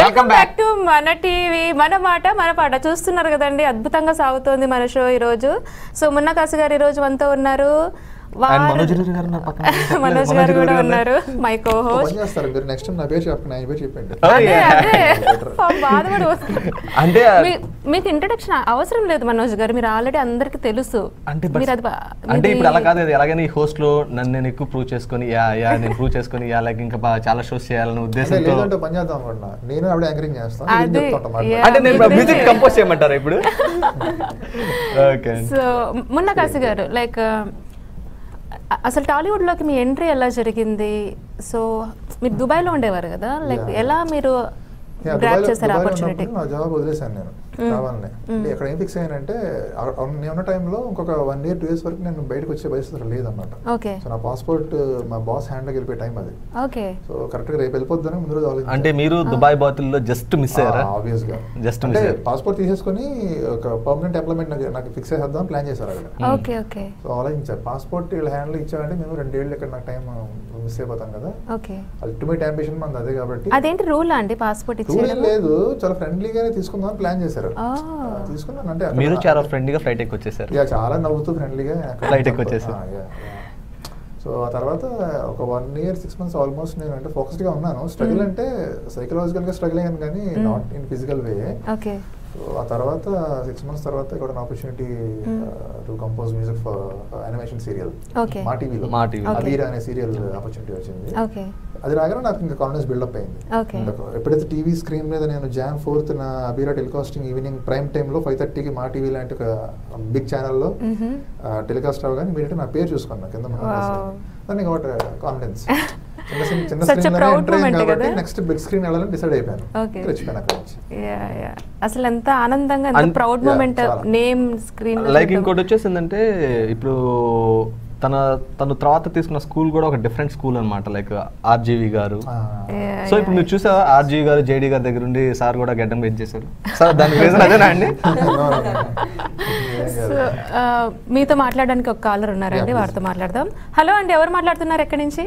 Welcome back to మన TV మన మాట మన పాట చూస్తున్నారు కదండి అద్భుతంగా సాగుతోంది మన షో ఈ రోజు సో మున్న కాసు గారు ఈ రోజు మనతో ఉన్నారు అండ్ వారు- మనోజ్ రెడ్డి గారు ఉన్నారు పక్కన మనోజ్ గారు కూడా ఉన్నారు మై కో ఒక హోస్ట్ పని చేస్తారు మీరు నెక్స్ట్ టైం నా పేరు చెప్పండి ఆయన పేరు చెప్పండి Oh, అదే yeah. అదే పాపం బాధపడి అంటే మీ- మీకు ఇంట్రడక్షన్ అవసరం లేదు మనోజ్ గారు మీరు ఆల్రెడీ అందరికి తెలుసు అంటే but- మీరు అది బా- అంటే మీది- ఇప్పుడు అలా కాదు అది ఎలాగైనా ఈ హోస్ట్ లో నన్ను నేను ఎక్కువ ప్రూవ్ చేసుకొని యా యా నేను ప్రూవ్ చేసుకొని యా లైక్ ఇంకా బా- చాలా షోస్ చేయాలనే అంటే ఉద్దేశంతో లేదంటే పని చేద్దాం అనుకుంటున్నా నేను ఆవిడ యాంకరింగ్ చేస్తాను అది, ఇది చెప్తా ఉంటాం yeah. అంటే నేను ఇద్దరే. మ్యూజిక్ కంపోజ్ చేయమంటారా ఇప్పుడు ఓకే సో మున్న కాసి గారు లైక్ అసలు టాలీవుడ్ లోకి మీ ఎంట్రీ ఎలా జరిగింది సో మీరు దుబాయ్ లో ఉండేవారు కదా లైక్ Yeah. ఎలా మీరు Yeah, గ్రాప్ దుబాయ్లో- చేశారు దుబాయ్లో ఆపర్చునిటీ ఉన్నప్పుడు నా జాబ్ వదిలేశాను నేను కావాలని అంటే ఇక్కడ ఏం ఫిక్స్ అయ్యానంటే ఆ- ఆ నేను ఉన్న టైంలో ఇంకొక వన్ ఇయర్ టూ ఇయర్స్ వరకు నేను బయటకు వచ్చే పరిస్థితి లేదన్నమాట ఓకే సో నా పాస్పోర్ట్ మా బాస్ హ్యాండ్లోకి వెళ్ళిపోయే టైం అది ఓకే సో కరెక్ట్గా రేపు వెళ్ళిపోద్దని ముందు రోజు ఆలోచించాను. అంటే మీరు దుబాయ్ బాతుల్లో జస్ట్ మిస్ అయ్యారా ఆబ్వియస్ గా Just అంటే miss అయ్యారు. పాస్పోర్ట్ తీసేసుకొని ఒక పర్మనెంట్ ఎంప్లాయ్మెంట్ నాకు నాకు ఫిక్స్ చేద్దాం ప్లాన్ చేశారు అక్కడ ఓకే ఓకే సో ఆలోచించారు పాస్పోర్ట్ వీళ్ళ హ్యాండ్లో ఇచ్చారంటే మేము రెండేళ్ళు ఇక్కడ నాకు టైం మిస్ అయిపోతాం కదా ఓకే అల్టిమేట్ అంబిషన్ మనది అదే కాబట్టి అదేంటి రూల్ అండి పాస్పోర్ట్ రూల్ ఏం ఇచ్చేయడం లేదు చాలా ఫ్రెండ్లీగానే తీసుకుందాం ప్లాన్ చేశారు ఆ. ఆ, తీసుకున్నాను అంటే అక్కడ- మీరు చాలా ఫ్రెండ్లీగా ఫ్లైట్ ఎక్కి వచ్చేసారు యా, చాలా నవ్వుతూ ఫ్రెండ్లీగా Flight ఎక్కువ వచ్చేసారు. సో ఆ తర్వాత ఒక one year six months almost నేను అంటే ఫోకస్డ్ గా ఉన్నాను స్ట్రగుల్ అంటే సైకలాజికల్ గా స్ట్రగుల్ అయ్యాను కానీ not in physical way okay so ఆ తర్వాత సిక్స్ మంత్స్ తర్వాత ఇక్కడ opportunity to compose music for animation serial Okay. మా టీవీలో మా TV లో. Okay. అబీరా అనే సీరియల్ ఆపర్చునిటీ వచ్చింది ఓకే అది రాగానే నాకు ఇంకా కాన్ఫిడెన్స్ బిల్డప్ అయింది Okay. ఇంకా ఎప్పుడైతే టీవీ స్క్రీన్ మీద నేను జాన్ ఫోర్త్ నా అబీరా టెలికాస్టింగ్ ఈవినింగ్ ప్రైమ్ టైంలో ఫైవ్ థర్టీకి మా టీవీ లాంటి ఒక బిగ్ ఛానల్లో మ్మ్. టెలికాస్ట్ అవగానే ఇమీడియట్ నా పేరు చూసుకున్నా కింద Wow. దాన్ని ఒకటి కాన్ఫిడెన్స్ చిన్న చిన్న చిన్న Such a screen proud enter moment కాబట్టి కదా? నెక్స్ట్ బిగ్ స్క్రీన్ వెళ్ళాలని డిసైడ్ అయిపోయాను Okay. తెచ్చిపోయాను అక్కడ నుంచి యా యా అసలు ఎంత ఆనందంగా ఎంత అన్- ప్రౌడ్ Yeah, మూమెంట్ చాలా. నేమ్ స్క్రీన్ లైక్ ఇంకోటి వచ్చేసిందంటే ఇప్పుడు తన తను తర్వాత తీసుకున్న స్కూల్ కూడా ఒక డిఫరెంట్ స్కూల్ అనమాట లైక్ ఆర్జీవి గారు ఆ, సో ఇప్పుడు మీరు చూసా ఆర్జీవి గారు జేడీ గారి దగ్గర ఉండి సార్ కూడా గడ్డం పెంచేశారు సార్ దానికి రీజన్ అదేనా అండి no, no, no. ఏం సో కాదు. మీతో మాట్లాడడానికి ఒక కాలర్ ఉన్నారండి Yeah, please. వారితో మాట్లాడదాం హలో అండి ఎవరు మాట్లాడుతున్నారు ఎక్కడి నుంచి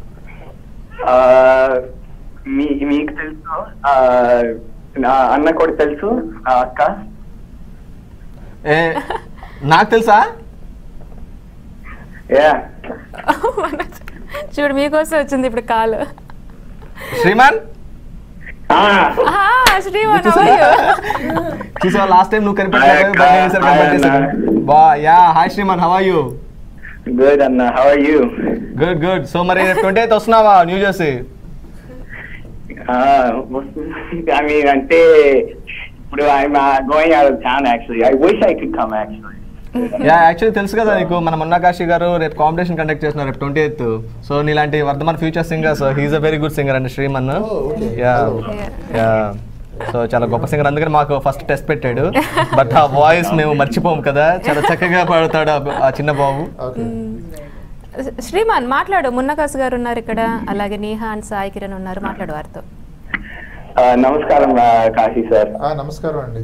ఆ, మీ మీకు తెలుసు ఆ, నా అన్న కూడా తెలుసు ఆ అక్క ఏ నాకు తెలుసా యా చూడు మీకోసం వచ్చింది ఇప్పుడు కాల్ శ్రీమాన్ శ్రీవన్ చూసా లాస్ట్ టైం నువ్వు Hi, అక్క. Hi, కనిపెట్టావు బా యా hi Sriman how you good అన్న how are you good good so మరి ట్వంటీ ఎయిత్ వస్తున్నావా న్యూ జెర్సీ ఐ మీన్ అంటే ఇప్పుడు I'm going out of town actually I wish I could come actually yeah actually తెలుసు కదా నీకు మన మన్నాకాశి గారు రేపు కాంపిటీషన్ కండక్ట్ చేస్తున్నారు రేపు ట్వంటీ ఎయిత్ సో నీలాంటి వర్ధమాన్ future singer so he's a very good singer అండి Sriman Oh, okay. Yeah Hello. Yeah so చాలా గొప్ప సింగర్ అందుకని మాకు ఫస్ట్ టెస్ట్ పెట్టాడు బట్ ఆ వాయిస్ మేము మర్చిపోము కదా చాలా చక్కగా పాడుతాడు ఆ- ఆ చిన్న బాబు ఓకే శ్రీమాన్ మాట్లాడు మున్నకాస్ గారు ఉన్నారు ఇక్కడ అలాగే నీహా అండ్ సాయి కిరణ్ ఉన్నారు మాట్లాడు వారితో నమస్కారం కాశీ సార్ ఆ, నమస్కారం అండి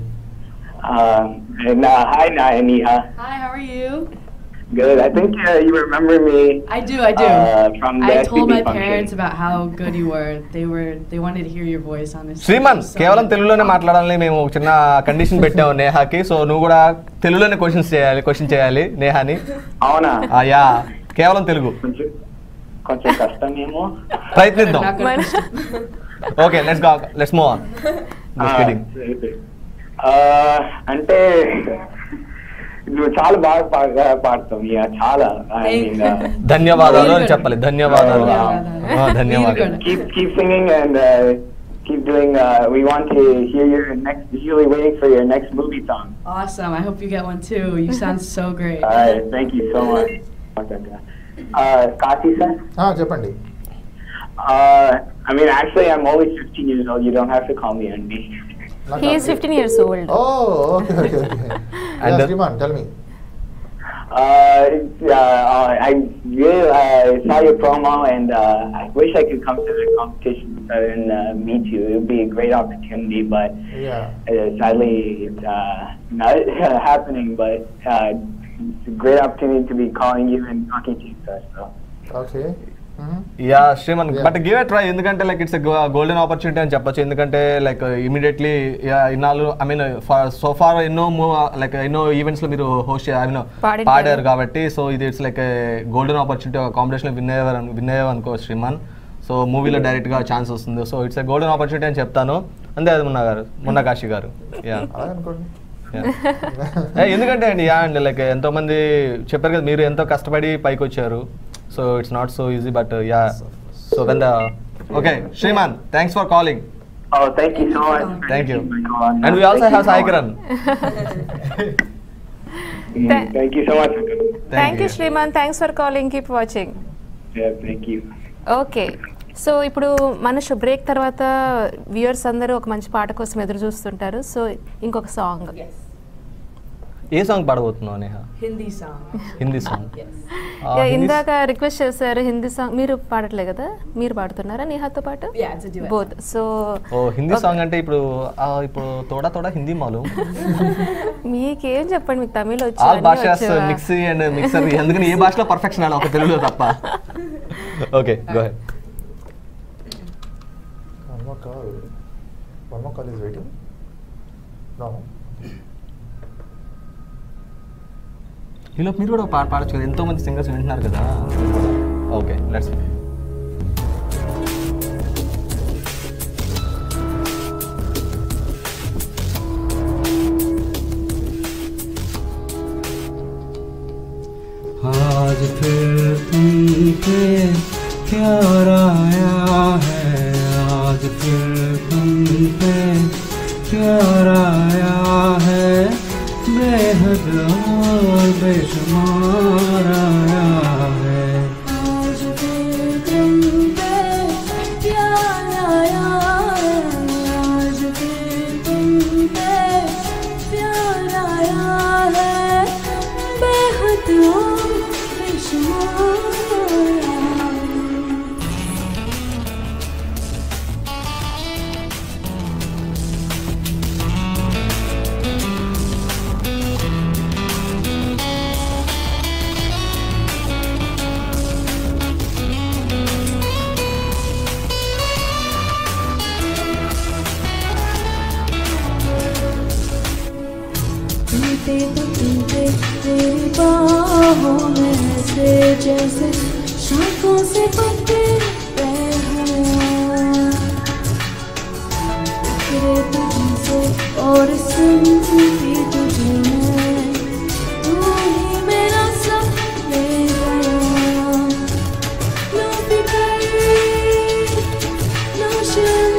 hi Neha Hi, how are you? Good I think you remember me I do, I do. Uh, from the I told SBB my function. parents about how good you were. They were they wanted to hear your voice on this. శ్రీమన్ show, so- కేవలం తెలుగులోనే మాట్లాడాలని మేము ఒక చిన్న condition పెట్టాము నేహాకి so నువ్వు కూడా తెలుగులోనే క్వశ్చన్స్ చేయాలి క్వశ్చన్ చేయాలి నేహాని అవునా ఆ, యా కేవలం తెలుగు కొంచెం కొంచెం కష్టమేమో ప్రయత్నిద్దాం I'm not gonna మన- push- okay let's go let's move on just kidding ఆ, అంటే నువ్వు చాలా బాగా పా- పాడతావు ఇక చాలా I Thank mean, you. uh, ధన్యవాదాలు Very అని good. చెప్పాలి ధన్యవాదాలు ధన్యవాదాలు. ఆ, ధన్యవాదాలు Very good. keep keep singing and uh, keep doing. Uh, we want to hear your next. Usually waiting for your next movie song. Awesome. I hope you get one too. You sound so great. All right, thank you so much. Uh, Kasi sir. ఆ, చెప్పండి Uh, I mean, actually, I'm only 15 years old. You don't have to call me Andy. నాకు he's fifteen years old oh okay okay okay And the- Sriman tell me Uh, uh, I really uh, saw your promo, and uh, I wish I could come to the competition and uh, meet you. It would be a great opportunity, but yeah uh, sadly, it's uh, not happening. But uh, it's a great opportunity to be calling you and talking to you, sir. So, okay yeah Sriman Yeah. But give a try ఎందుకంటే like it's golden opportunity అని చెప్పొచ్చు ఎందుకంటే like immediately ఇన్నాళ్ళు I mean so far ఎన్నో like ఎన్నో events లో మీరు host I mean పాడింటారు. పాడారు కాబట్టి సో ఇది ఇట్స్ లైక్ గోల్డెన్ ఆపర్చునిటీ ఒక కాంపిటీషన్ విన్ అయ్యారు విన్ అయ్యావు అనుకో శ్రీమాన్ సో మూవీలో డైరెక్ట్ గా ఛాన్స్ వస్తుంది సో ఇట్స్ గోల్డెన్ ఆపర్చునిటీ అని చెప్తాను అంతే అది మున్నా గారు మున్నా కాశీ గారు యా అలా అనుకోండి ఎందుకంటే అండి యా అండి లైక్ ఎంతో మంది చెప్పారు కదా మీరు ఎంతో కష్టపడి పైకి వచ్చారు so it's not so easy but yeah so when the okay Sriman thanks for calling Oh, thank you so much. for thank you taking my call. And we also have Sai Kiran Mm, Thank you so much. Uncle. Thank you Sriman thanks for calling keep watching Yeah, thank you. Okay so ఇప్పుడు మన break తర్వాత viewers అందరూ ఒక మంచి పాట కోసం ఎదురు చూస్తుంటారు సో ఇంకొక సాంగ్ Yes. ఏ సాంగ్ పాడబోతున్నావు Neha Hindi song. Hindi song Yes. ఇందాక రిక్వెస్ట్ చేశారు హిందీ సాంగ్ మీరు పాడట్లే కదా మీరు పాడుతున్నారా నేహాతో పాటు Yeah, it's a duet. Both so oh Hindi song అంటే ఇప్పుడు ఆ, ఇప్పుడు తోడా తోడా హిందీ మాలు మీకేం చెప్పండి మీకు తమిళ్ వచ్చు ఆల్ అన్నీ భాషాస్ వచ్చా? మిక్సీ అండ్ మిక్సర్ ఎందుకని ఏ భాషలో పర్ఫెక్షన్ అని ఒక తెలుగులో తప్ప okay go head One more call. One more call is waiting. No. ఈలో మీరు కూడా ఒక పాట పాడచ్చు కదా ఎంతో మంది సింగర్స్ వింటున్నారు కదా ఓకే లెట్స్ आज फिर तुम पे प्यार आया है आज फिर तुम पे प्यार आया है बेहद और बेशुमार आया है आज फिर तुम पे प्यार आया है आज फिर तुम पे प्यार आया है बेहद और बेशुमार आया है। टूटे तो टूटे तेरी बाहों में से जैसे शाखों से पत्ते बिखरे तुझसे और सुनती तुझे मैं तू ही मेरा सब ले गया ना फिकर ना शर्म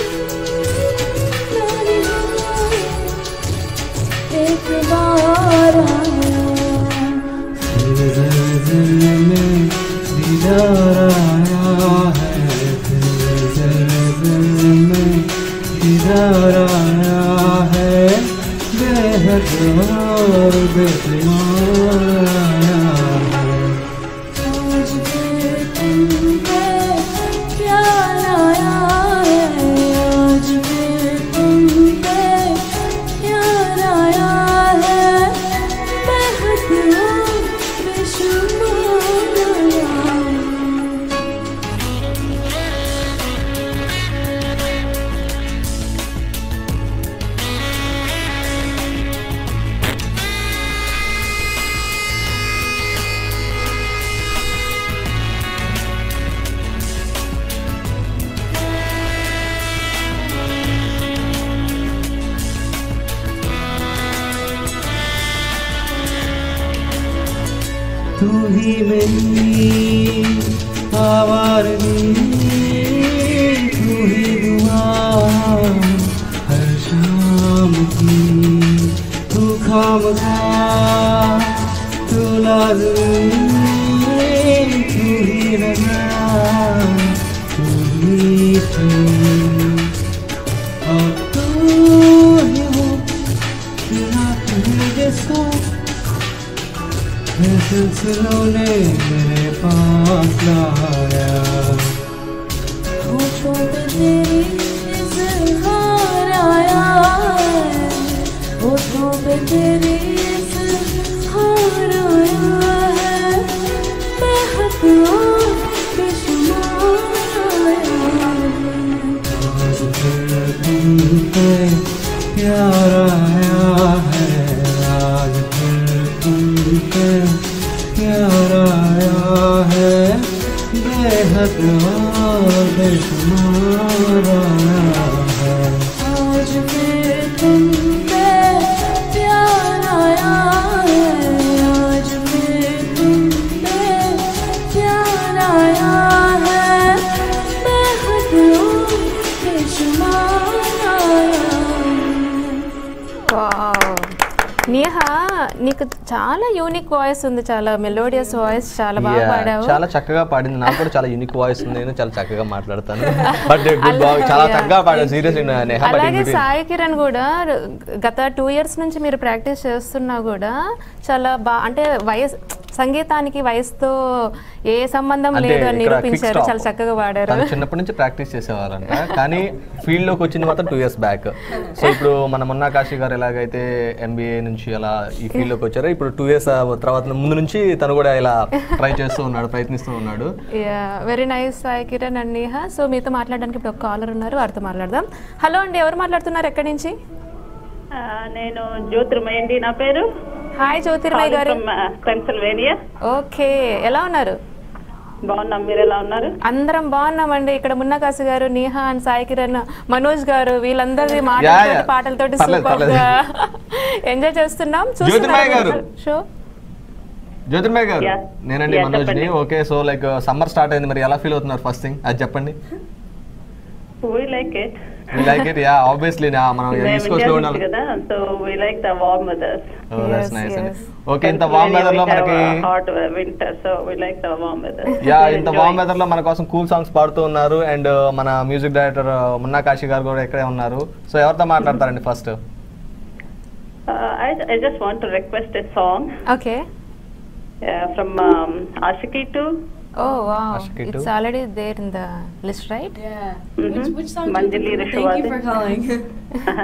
ना रिहाई एक बार आया फिर जलजल में दीदार आया है फिर जलजल में दीदार आया है बेहद और बेशुमार आया है आज फिर तुम पे प्यार आया है आज फिर तुम पे प्यार आया है बेहद और बेशुमार आया है तू ही मेरी आवारगी तू ही दुआ हर शाम की तू खाम खा तू लाजमी तू ही लगा तू ही थी और तू ही हो तेरा तुझे साथ ये सिलसिलों ने मेरे पास लाया होठों पे तेरी इज़हार आया है होठों पे तेरी इज़हार आया है बेहद और बेशुमार तुम पे प्यार आया है आज फिर तुम पे प्यार आया है बेहद और बेशुमार आया है आज फिर तुम पे प्यार आया है आज फिर तुम पे प्यार आया है बेहद और बेशुमार आया है వావ్. నేహా నీకు చాలా యూనిక్ వాయిస్ ఉంది చాలా మెలోడియస్ వాయిస్ చాలా బాగా Yeah, పాడావు చాలా చక్కగా పాడింది నాకు కూడా చాలా యూనిక్ వాయిస్ ఉంది నేను చాలా చక్కగా మాట్లాడతాను బట్ గుడ్ బాయ్ చాలా Yeah. చక్కగా పాడాను సీరియస్ నేహా బట్ అలాగే సాయి కిరణ్ కూడా గత టూ ఇయర్స్ నుంచి మీరు ప్రాక్టీస్ చేస్తున్నా కూడా చాలా బా అంటే వయసు సంగీతానికి వయసుతో ఏ సంబంధం అంటే లేదు అని ఇక్కడ quick నిరూపించారు stop. చాలా చక్కగా పాడారు తను చిన్నప్పటి నుంచి ప్రాక్టీస్ చేసేవారంట కానీ ఫీల్డ్ లోకి వచ్చింది మాత్రం టూ ఇయర్స్ బ్యాక్ సో ఇప్పుడు మన మొన్న కాశీ గారు ఎలాగైతే ఎంబీఏ నుంచి అలా ఈ ఫీల్డ్ లోకి వచ్చారో ఇప్పుడు టూ ఇయర్స్ తర్వాత ముందు నుంచి తను కూడా ఇలా ట్రై చేస్తూ ఉన్నాడు ప్రయత్నిస్తూ ఉన్నాడు very nice Sai Kiran and Neha so మీతో మాట్లాడడానికి ఇప్పుడు ఒక కాలర్ ఉన్నారు వారితో మాట్లాడదాం హలో అండి ఎవరు మాట్లాడుతున్నారు ఎక్కడి నుంచి ఆ, నేను జ్యోతిర్మయ అండి నా పేరు హాయ్ జ్యోతిర్మయ్ గారు పెన్సిల్వేనియా ఓకే ఎలా ఉన్నారు బాగున్నాం మీరు ఎలా ఉన్నారు అందరం బాగున్నామండి ఇక్కడ మున్నకాసి గారు నేహా అండ్ సాయి కిరణ్ మనోజ్ గారు వీళ్ళందరి Yeah, మాటలతోటి yeah. పాటలతోటి పర్లేదు, సూపర్ పర్లేదు. గా ఎంజాయ్ చేస్తున్నాం జ్యోతిర్మయ గారు. షో జ్యోతిర్మయ్య గారు Yeah. నేనండి Yeah, మనోజ్ని చెప్పండి. Okay so like summer start అయింది మరి ఎలా ఫీల్ అవుతున్నారు ఫస్ట్ థింగ్ అది చెప్పండి we like it like it yeah obviously మనం ఈస్ట్ కోస్ట్ లో ఉండాలి కదా so we like the warm weather Yes, nice అండి yes. ఓకే ఇంత వామ్ వెదర్ లో మనకి hot winter so we like the warm weather yeah ఇంత వామ్ వెదర్ లో మన కోసం కూల్ సాంగ్స్ పాడుతూ ఉన్నారు అండ్ మన మ్యూజిక్ డైరెక్టర్ మున్నా కాశీ గారు కూడా ఇక్కడే ఉన్నారు సో ఎవరితో మాట్లాడతారండి first I just want to request a song okay from Aashiqui two oh wow Ashiki it's too. Already there in the list right Yeah. Mhm. Which, which song? Manjali do you think? Thank you for Rishwati. calling.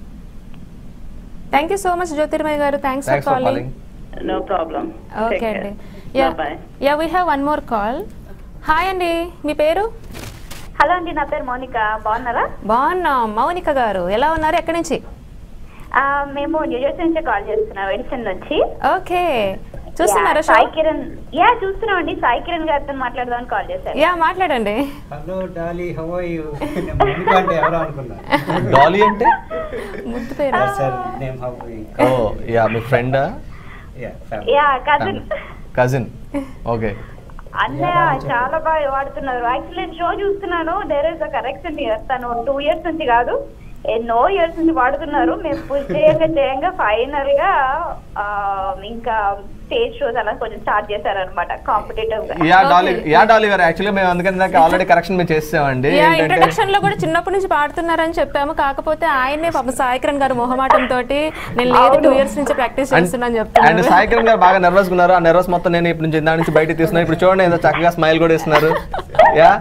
Thank you so much Jyotirmay గారు thanks for thanks for calling calling no problem okay అండి yeah bye yeah we have one more call hi అండి మీ పేరు hello అండి నా పేరు మౌనిక బాగున్నారా బాగున్నాం మౌనిక గారు ఎలా ఉన్నారు ఎక్కడి నుంచి ఆ, మేము న్యూజెర్సీ నుంచి కాల్ చేస్తున్నాం ఎడిసన్ నుంచి ఓకే చూస్తున్నారా yeah, show Sai Kiran yeah చూస్తున్నాం అండి సాయి కిరణ్ గారితో మాట్లాడదామని కాల్ చేశారు యా మాట్లాడండి hello Dolly how are you Mounika అంటే ఎవరో అనుకున్నా డాలీ అంటే ముద్దు పేరు sir name how oh yeah మీ friend yeah yeah cousin cousin okay అన్నయ్య చాలా బాగా వాడుతున్నారు యాక్చువల్లీ నేను షో చూస్తున్నాను there is a correction year తను టూ ఇయర్స్ నుంచి కాదు ఎన్నో ఇయర్స్ నుంచి వాడుతున్నారు మేము పుష్ చేయంగా చేయంగా ఫైనల్ గా ఆ, ఇంకా స్టేజ్ షోస్ అలా కొంచెం స్టార్ట్ చేశారనమాట కాంపిటేటివ్ గా యా డాలీ యా డాలీ గారు యాక్చువల్లీ మేము అందుకని దాకా ఆల్రెడీ కరెక్షన్ మేము చేసామండి యా ఏంటంటే ఇంట్రడక్షన్ లో కూడా చిన్నప్పటి నుంచి పాడుతున్నారని చెప్పాము కాకపోతే ఆయనే పాప సాయి కిరణ్ గారు మొహమాటం తోటి నేను లేదు టూ ఇయర్స్ నుంచి ప్రాక్టీస్ చేస్తున్నాను అండ్ చెప్తున్నారు సాయి కిరణ్ గారు బాగా నర్వస్ ఉన్నారు ఆ నర్వస్ మొత్తం నేను ఇప్పుడు నుంచి ఇందా నుంచి బయటికి తీస్తున్నాను ఇప్పుడు చూడండి ఏదో చక్కగా స్మైల్ కూడా ఇస్తున్నారు యా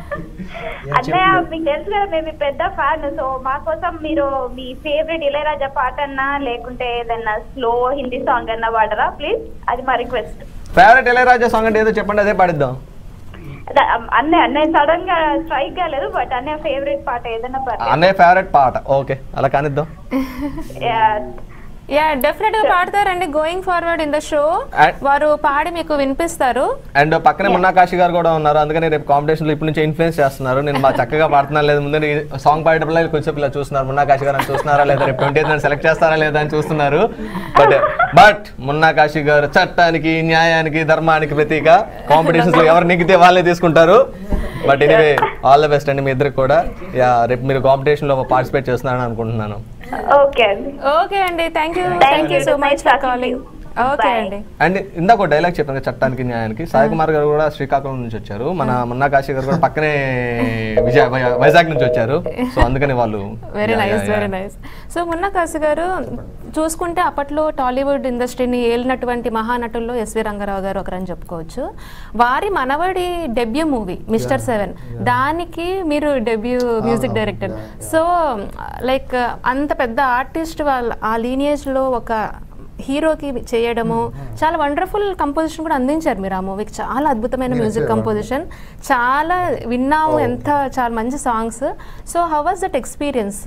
అన్నయ్య మీకు తెలుసు కదా మేము మీ పెద్ద ఫ్యాన్ సో మా కోసం మీరు మీ ఫేవరెట్ ఇళయరాజా పాట అన్నా లేకుంటే ఏదన్నా స్లో హిందీ సాంగ్ అన్నా పాడరా ప్లీజ్ అది మా రిక్వెస్ట్ ఫేవరెట్ ఇళయరాజా సాంగ్ అంటే ఏదో చెప్పండి అదే పాడిద్దాం అన్నయ్య అన్నయ్య సడన్ గా స్ట్రైక్ కాలేదు బట్ అన్నయ్య ఫేవరెట్ పాట ఏదన్నా పర్లేదు అన్నయ్య ఫేవరెట్ పాట ఓకే అలా కానిద్దాం Yeah. యా డెఫినెట్ గా పాడతారండి going forward in the show And- వారు పాడి మీకు వినిపిస్తారు అండ్ పక్కనే మున్నా కాశీ గారు కూడా ఉన్నారు అందుకని రేపు కాంపిటీషన్ లో ఇప్పటి నుంచి ఇన్ఫ్లుయెన్స్ చేస్తున్నారు నేను బాగా చక్కగా పాడుతున్నాను లేదు ముందు సాంగ్ పాడేటప్పుడు కొంచెం ఇలా చూస్తున్నారు మున్నా కాశీ గారు అని చూస్తున్నారా లేదా రేపు ట్వంటీ నన్ను సెలెక్ట్ చేస్తారా లేదా అని చూస్తున్నారు బట్ బట్ మున్నా కాశీ గారు చట్టానికి న్యాయానికి ధర్మానికి ప్రతీక కాంపిటీషన్స్ లో ఎవరు నెగ్గితే వాళ్ళే తీసుకుంటారు but anyway all the best అండి మీ ఇద్దరికి కూడా యా రేపు మీరు కాంపిటీషన్ లో పార్టిసిపేట్ చేస్తున్నారని అనుకుంటున్నాను ఓకే అండి ఓకే అండి thank you Thank thank you you. So much Nice for talking to calling you. Okay Bye. అండి అండ్ ఇందాక ఒక డైలాగ్ చెప్పాను కదా, చట్టానికి న్యాయానికి సాయి కుమార్ గారు కూడా శ్రీకాకుళం నుంచి వచ్చారు మన మున్నా కాశీ గారు కూడా పక్కనే విజయ వై- వైజాగ్ నుంచి వచ్చారు సో అందుకని వాళ్ళు very Yeah, nice yeah, very yeah. Nice so Munna Kashi గారు చూసుకుంటే అప్పట్లో టాలీవుడ్ ఇండస్ట్రీని ఏలినటువంటి మహానటుల్లో ఎస్వి రంగారావు గారు ఒకరని చెప్పుకోవచ్చు వారి మనవడి డెబ్యూ మూవీ మిస్టర్ సెవెన్ దానికి మీరు డెబ్యూ మ్యూజిక్ అవును, director yeah, yeah. So like అంత పెద్ద ఆర్టిస్ట్ వాళ్ళ ఆ లీనియేజ్లో ఒక హీరోకి చేయడము చాలా వండర్ఫుల్ కంపోజిషన్ కూడా అందించారు మీరు ఆ మూవీకి చాలా అద్భుతమైన నేను మ్యూజిక్ actually కంపోజిషన్ చాలా విన్నాము Oh. ఎంత చాలా మంచి songs so how was that experience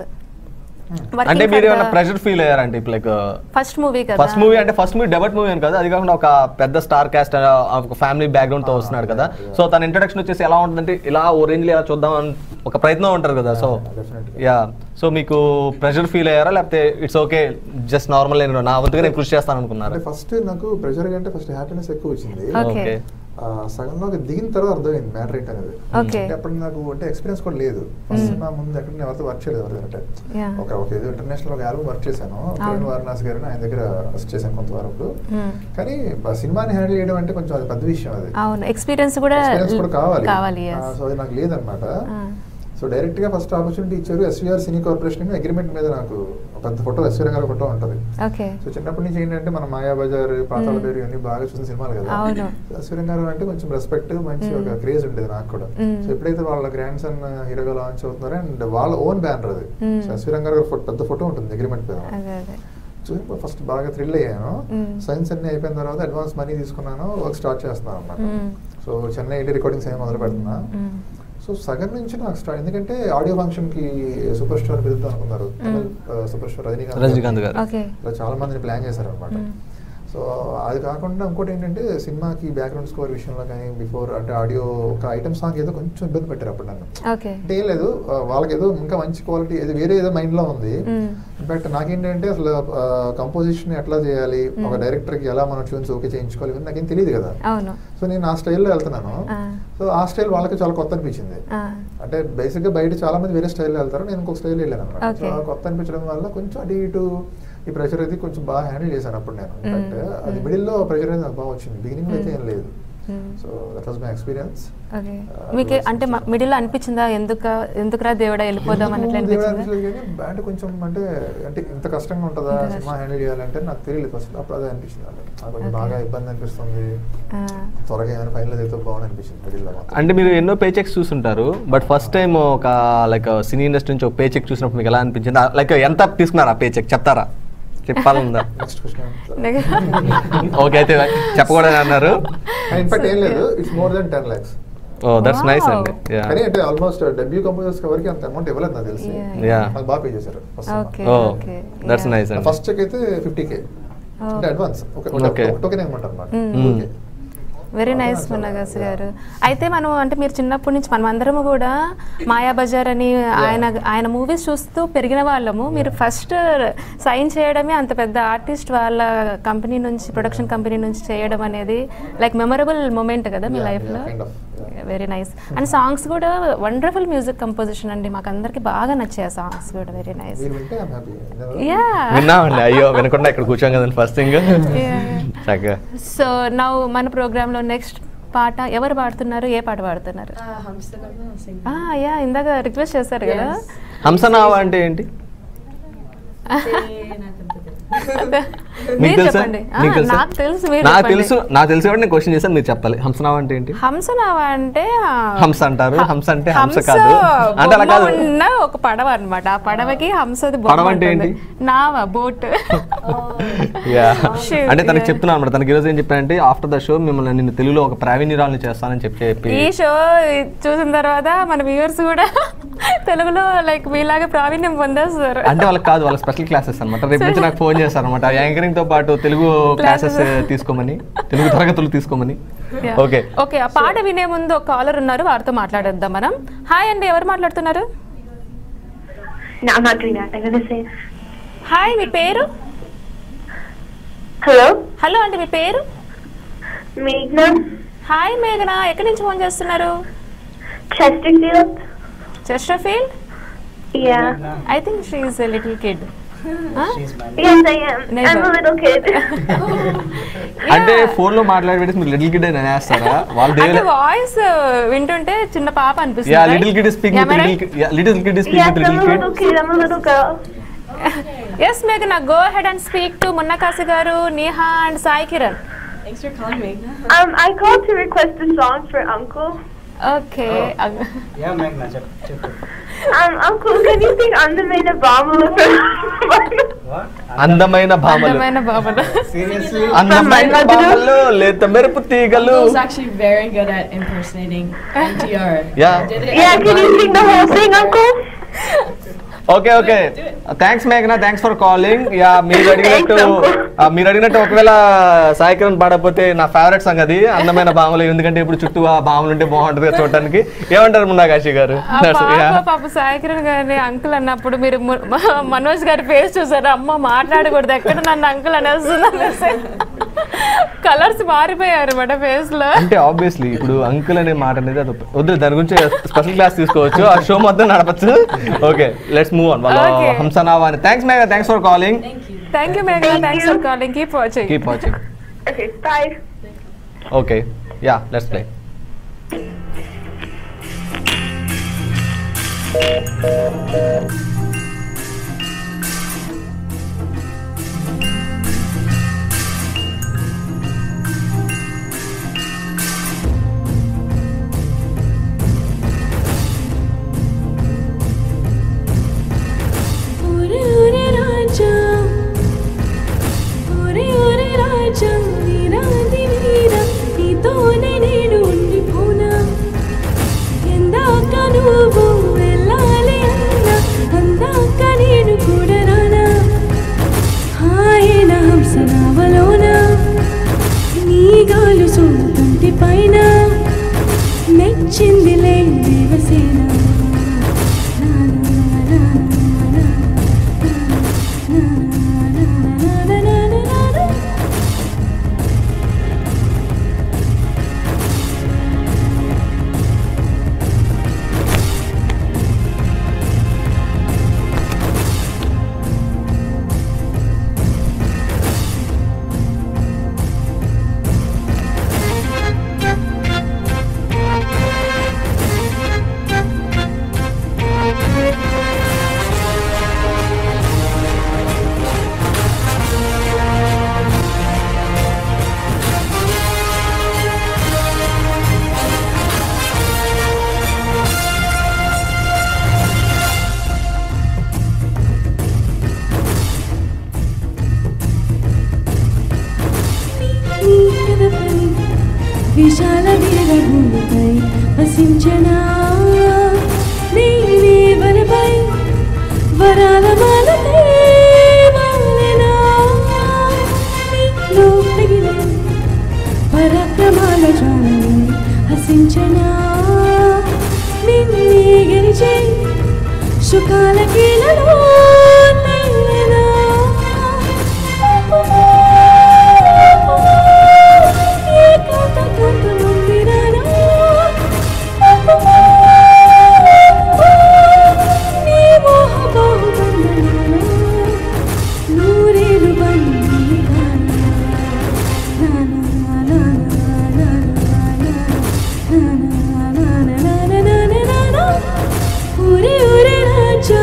అంటే మీరు ఏమైనా ప్రెషర్ ఫీల్ అయ్యారంటే ఇప్పుడు లైక్ ఫస్ట్ మూవీ కదా ఫస్ట్ మూవీ అంటే ఫస్ట్ మూవీ డెబట్ మూవీ అని కదా అది కాకుండా ఒక పెద్ద స్టార్ కాస్ట్ ఒక ఫ్యామిలీ బ్యాక్గ్రౌండ్ తో వస్తున్నాడు కదా సో తన ఇంట్రడక్షన్ వచ్చేసి ఎలా ఉంటుందంటే ఇలా ఓ రేంజ్ లో ఇలా చూద్దాం అని ఒక ప్రయత్నం ఉంటారు కదా సో definitely. యా సో మీకు ప్రెషర్ ఫీల్ అయ్యారా లేకపోతే ఇట్స్ ఓకే జస్ట్ నార్మల్ నేను నా వంతుగా నేను కృషి చేస్తాను అనుకున్నారు అంటే ఫస్ట్ నాకు ప్రెషర్ కంటే ఫస్ట్ హ్యాపీనెస్ ఎక్కువ వచ్చింది Okay. ఓకే ఆ, సగంలో దిగిన తర్వాత అర్థమైంది మ్యాటర్ ఏంటి అనేది Okay. అంటే అప్పుడు నాకు అంటే ఎక్స్పీరియన్స్ కూడా లేదు ఫస్ట్ సినిమా ముందు ఎక్కడ నేను ఎవరితో వర్క్ చేయలేదు ఎవరితో అంటే Yeah. ఒక ఒక ఏదో ఇంటర్నేషనల్ ఒక ఆల్బమ్ వర్క్ చేశాను కిరణ్ వారణాసి గారిని ఆయన దగ్గర వర్క్ చేశాను కొంతవరకు Hmm. కానీ ఆ సినిమాని హ్యాండిల్ చేయడం అంటే కొంచెం అది పెద్ద విషయం అది అవును ఎక్స్పీరియన్స్ కూడా ఎక్స్పీరియన్స్ కూడా కావాలి కావాలి ఆ, yes. సో అది నాకు లేదనమాట Ah. సో డైరెక్ట్ గా ఫస్ట్ ఆపర్చునిటీ ఇచ్చారు ఎస్వీఆర్ సినీ కార్పొరేషన్ అగ్రిమెంట్ మీద నాకు ఒక పెద్ద ఫోటో ఎస్వీఆర్ గారి ఫోటో ఉంటుంది ఓకే సో చిన్నప్పటి నుంచి ఏంటంటే మన మాయాబజార్ పాతాళ పేరు ఇవన్నీ బాగా చూసిన సినిమాలు కదా అవును. అశ్విన్ గారు అంటే కొంచెం రెస్పెక్ట్ మంచి ఒక క్రేజ్ ఉండేది నాకు కూడా Mm. సో ఎప్పుడైతే వాళ్ళ గ్రాండ్ సన్ హీరోగా లాంచ్ అవుతున్నారో అండ్ వాళ్ళ ఓన్ బ్యానర్ అది Mm. సో అశ్విన్ గారు ఫోటో పెద్ద ఫోటో ఉంటుంది అగ్రిమెంట్ మీద అదే అదే చూసి ఫస్ట్ బాగా థ్రిల్ అయ్యాను Mm. సైన్స్ అన్ని అయిపోయిన తర్వాత అడ్వాన్స్ మనీ తీసుకున్నాను వర్క్ స్టార్ట్ చేస్తున్నాను అనమాట Mm. So Chennai IT recordings ఏమి మొదలు పెడుతున్నా Mm. సో సగం నుంచి నాకు స్టార్ట్ ఎందుకంటే ఆడియో ఫంక్షన్ కి సూపర్ స్టార్ పిలుద్దాం అనుకున్నారు తమిళ్ సూపర్ స్టార్ రజనీకాంత్ రజనీకాంత్ గారు. Okay. ఇలా చాలా మందిని ప్లాన్ చేశారు అనమాట Mm. సో అది కాకుండా ఇంకోటి ఏంటంటే సినిమాకి బ్యాక్గ్రౌండ్ స్కోర్ విషయంలో కానీ బిఫోర్ అంటే ఆడియో ఒక ఐటమ్ సాంగ్ ఏదో కొంచెం ఇబ్బంది పెట్టారు అప్పుడు నన్ను ఓకే అంటే ఏం లేదు ఆ, వాళ్ళకి ఏదో ఇంకా మంచి క్వాలిటీ ఏదో వేరే ఏదో మైండ్ లో ఉంది Mm. ఇన్ఫాక్ట్ నాకేంటంటే అసలు కంపోజిషన్ ఎట్లా చేయాలి ఒక డైరెక్టర్ కి ఎలా మనం ట్యూన్స్ ఓకే చేయించుకోవాలి ఇవన్నీ నాకేం తెలియదు కదా అవును సో నేను ఆ స్టైల్లో వెళ్తున్నాను Ah. సో ఆ స్టైల్ వాళ్ళకి చాలా కొత్త అనిపించింది Ah. అంటే బేసిక్ గా బయట చాలా మంది వేరే స్టైల్లో వెళ్తారు నేను ఇంకొక స్టైల్ వెళ్ళాను అనమాట సో Okay. ఆ కొత్త అనిపించడం వల్ల కొంచెం అటు ఇటు ఈ ప్రెషర్ అది కొంచెం బాగా హ్యాండిల్ చేశాను అప్పుడు నేను ఇన్ఫాక్ట్ Mm. అది Mm. మిడిల్ లో ప్రెషర్ అనేది నాకు బాగా వచ్చింది బిగినింగ్ అయితే ఏం లేదు Mm. So that was my experience okay మీకు అంటే మిడిల్ అనిపించిందా ఎందుక ఎందుకురా దేవుడా వెళ్ళిపోదాం అన్నట్లు అనిపించిందా బ్యాండ్ కొంచెం అంటే అంటే ఇంత కష్టంగా ఉంటుందా ఇంత సినిమా హ్యాండిల్ చేయాలంటే నాకు తెలియదు ఫస్ట్ అప్పుడు అదే అనిపించింది నాకు నాకు కొంచెం Okay. బాగా ఇబ్బంది అనిపిస్తుంది Ah. త్వరగా ఏమైనా ఫైనల్ అయితే బాగుంది అనిపించింది మిడిల్ లో మాత్రం. అంటే మీరు ఎన్నో పే చెక్స్ చూసుంటారు బట్ ఫస్ట్ టైం ఒక లైక్ సినీ ఇండస్ట్రీ నుంచి ఒక పే చెక్ చూసినప్పుడు మీకు ఎలా అనిపించింది లైక్ ఎంత తీసుకున్నారు ఆ పే చెక్ చెప్తారా చెప్పాలందా నెక్స్ట్ క్వశ్చన్ ఓకే అయితే చెప్పకూడదు అన్నారు ఇన్ఫాక్ట్ ఏం లేదు it's more then ten lakhs oh that's nice Wow. అండి Yeah. కానీ అంటే ఆల్మోస్ట్ డెబ్యూ కంపోజర్స్ ఎవరికి అంత అమౌంట్ ఇవ్వలేదు నాకు తెలిసి Yeah. Yeah. నాకు బాగా పే చేశారు okay oh okay that's nice అండి ఫస్ట్ చెక్ అయితే ఫిఫ్టీ కే అంటే అడ్వాన్స్ Okay. ఒక టోకెన్ అనమాట అనమాట Mm. Okay very nice Advance మున్నగాస్ అన్నమాట. గారు అయితే మనం అంటే మీరు చిన్నప్పటి నుంచి మనం అందరము కూడా మాయా బజార్ అని ఆయన ఆయన మూవీస్ చూస్తూ పెరిగిన వాళ్ళము మీరు ఫస్ట్ సైన్ చేయడమే అంత పెద్ద ఆర్టిస్ట్ వాళ్ళ కంపెనీ నుంచి ప్రొడక్షన్ కంపెనీ నుంచి చేయడం అనేది లైక్ మెమరబుల్ మూమెంట్ కదా మీ Yeah, లైఫ్లో yeah, kind of, very nice and songs కూడా వండర్ఫుల్ మ్యూజిక్ కంపోజిషన్ అండి మాకు అందరికి బాగా నచ్చాయి సాంగ్స్ కూడా వెరీ నైస్ మీరు వింటే ఐమ్ హ్యాపీ యా విన్నామండి అయ్యో వినకుండా ఇక్కడ కూర్చోం కదండి ఫస్ట్ థింగ్ చక్కగా సో నౌ మన ప్రోగ్రాంలో నెక్స్ట్ పాట ఎవరు పాడుతున్నారు ఏ పాట పాడుతున్నారు ఆ, యా ఇందాక రిక్వెస్ట్ చేశారు కదా హంసనావా అంటే ఏంటి మీకు మీరు తెలుసా చెప్పండి ఆ, మీకు తెలుసా? నాకు తెలుసు మీరు నాకు చెప్పండి. తెలుసు నాకు తెలిసి కాబట్టి నేను క్వశ్చన్ చేశాను మీరు చెప్పాలి హంసనావా అంటే ఏంటి హంసనావా అంటే ఆ, హంస అంటారు హంస అంటే హంస హంస కాదు అంటే అలా బొమ్మ కాదు ఉన్న ఒక పడవ అన్నమాట ఆ పడవకి హంసది బొమ్మ పడవ అంటే ఉంటుంది. ఏంటి? నావా బోట్ యా Shoot, అంటే తనకి yeah. చెప్తున్నాను అనమాట తనకి ఈరోజు ఏం చెప్పానంటే ఆఫ్టర్ ద షో మిమ్మల్ని నిన్ను తెలుగులో ఒక ప్రావీణ్యురాలని చేస్తానని చెప్పి చెప్పి ఈ షో చూసిన తర్వాత మన వ్యూవర్స్ కూడా తెలుగులో లైక్ మీలాగా ప్రావీణ్యం పొందేస్తారు అంటే వాళ్ళకి కాదు వాళ్ళ స్పెషల్ క్లాసెస్ అనమాట రేపు నుంచి నాకు ఫోన్ చేస్తారు అనమాట యాంకరింగ్ తో పాటు తెలుగు క్లాసెస్ తీసుకోమని తెలుగు తరగతులు తీసుకోమని ఓకే ఓకే ఆ పాట వినే ముందు ఒక కాలర్ ఉన్నారు వారితో మాట్లాడేద్దాం మనం హాయ్ అండి ఎవరు మాట్లాడుతున్నారు No, I'm not doing that. I'm gonna say hi మీ పేరు hello, హలో అండి మీ పేరు Meghna, హాయ్ మేఘన ఎక్కడి నుంచి ఫోన్ చేస్తున్నారు Chesterfield. Chesterfield Yeah. I think she little kid She's my Yes, I am. I'm Neighbor. a little kid. అంటే ఫోన్ లో మాట్లాడి మీరు లిటిల్ కిడ్ అని అనేస్తారా వాళ్ళు అంటే దేవుడు వాయిస్ వింటుంటే చిన్న పాప అనిపిస్తుంది yeah right? Little kid speaking Am I little right? Kid little kid speaking yes, with I'm a little kid little kid. I'm a little girl. Yes, Meghna, go ahead and speak to Munnakasi garu, Neha and Sai Kiran. Thanks for calling me. Um, I called to request a song for Uncle. Okay. Yeah, Meghna, chep, chep. Um, Uncle, can you sing Andamena Bamala for What? అందమైన భామలు అందమైన భామలు Seriously? అందమైన భామలు లేత మెరుపు తీగలు Uncle's actually very good at impersonating NTR. Yeah. Did it Yeah, can you sing the whole thing, Uncle? Okay okay thanks మేఘనా thanks for calling yeah మీరు అడిగినట్టు ఆ, మీరు అడిగినట్టు ఒకవేళ సాయి కిరణ్ పాడకపోతే నా ఫేవరెట్ సాంగ్ అది అందమైన భామలు ఎందుకంటే ఇప్పుడు చుట్టూ ఆ భామలు ఉంటే బాగుంటుంది కదా చూడటానికి ఏమంటారు మున్నాకాశి గారు ఆ That's- పాప yeah. పాప సాయికిరణ్ గారిని అంకుల్ అన్నప్పుడు మీరు ము- మ- మనోజ్ గారి ఫేస్ చూసారు అమ్మ మాట్లాడకూడదు ఎక్కడ నన్ను అంకుల్ అనేస్తుంది అనేసి కలర్స్ మారిపోయారు అనమాట ఫేస్ లో అంటే ఆబ్వియస్లీ ఇప్పుడు అంకుల్ అనే మాట అనేది అది వద్దు దాని గురించి స్పెషల్ క్లాస్ తీసుకోవచ్చు ఆ షో మొత్తం నడపచ్చు ఓకే లెట్స్ మూవ్ ఆన్ వాళ్ళ Okay. హంసనావా అని thanks Megha thanks for calling thank you మేఘనా thanks for calling keep watching keep watching Okay, bye. Okay yeah let's play ఒరే ఒరే రాజా ఒరే ఒరే రాజా వీరాది వీర నీతోనే నేను ఉండిపోనా ఎందాక నువ్వు వెళ్ళాలి అన్నా అందాక నేను కూడా రానా హాయన హంసనావలోన నీ గాలు సొంతంటి పైన మెచ్చిందిలే దేవసేన నీ కథపై విశాల వీరభూమిపై వసించనా నేనే వనపై వరాల మాలతే వాలెనా నీలో మిగిలే పరాక్రమాల జ్వాలని హసించనా నిన్నే గెలిచే సుఖాల కీలలో తేలెనా నూరేలు బండి ఊరే ఊరే రాజా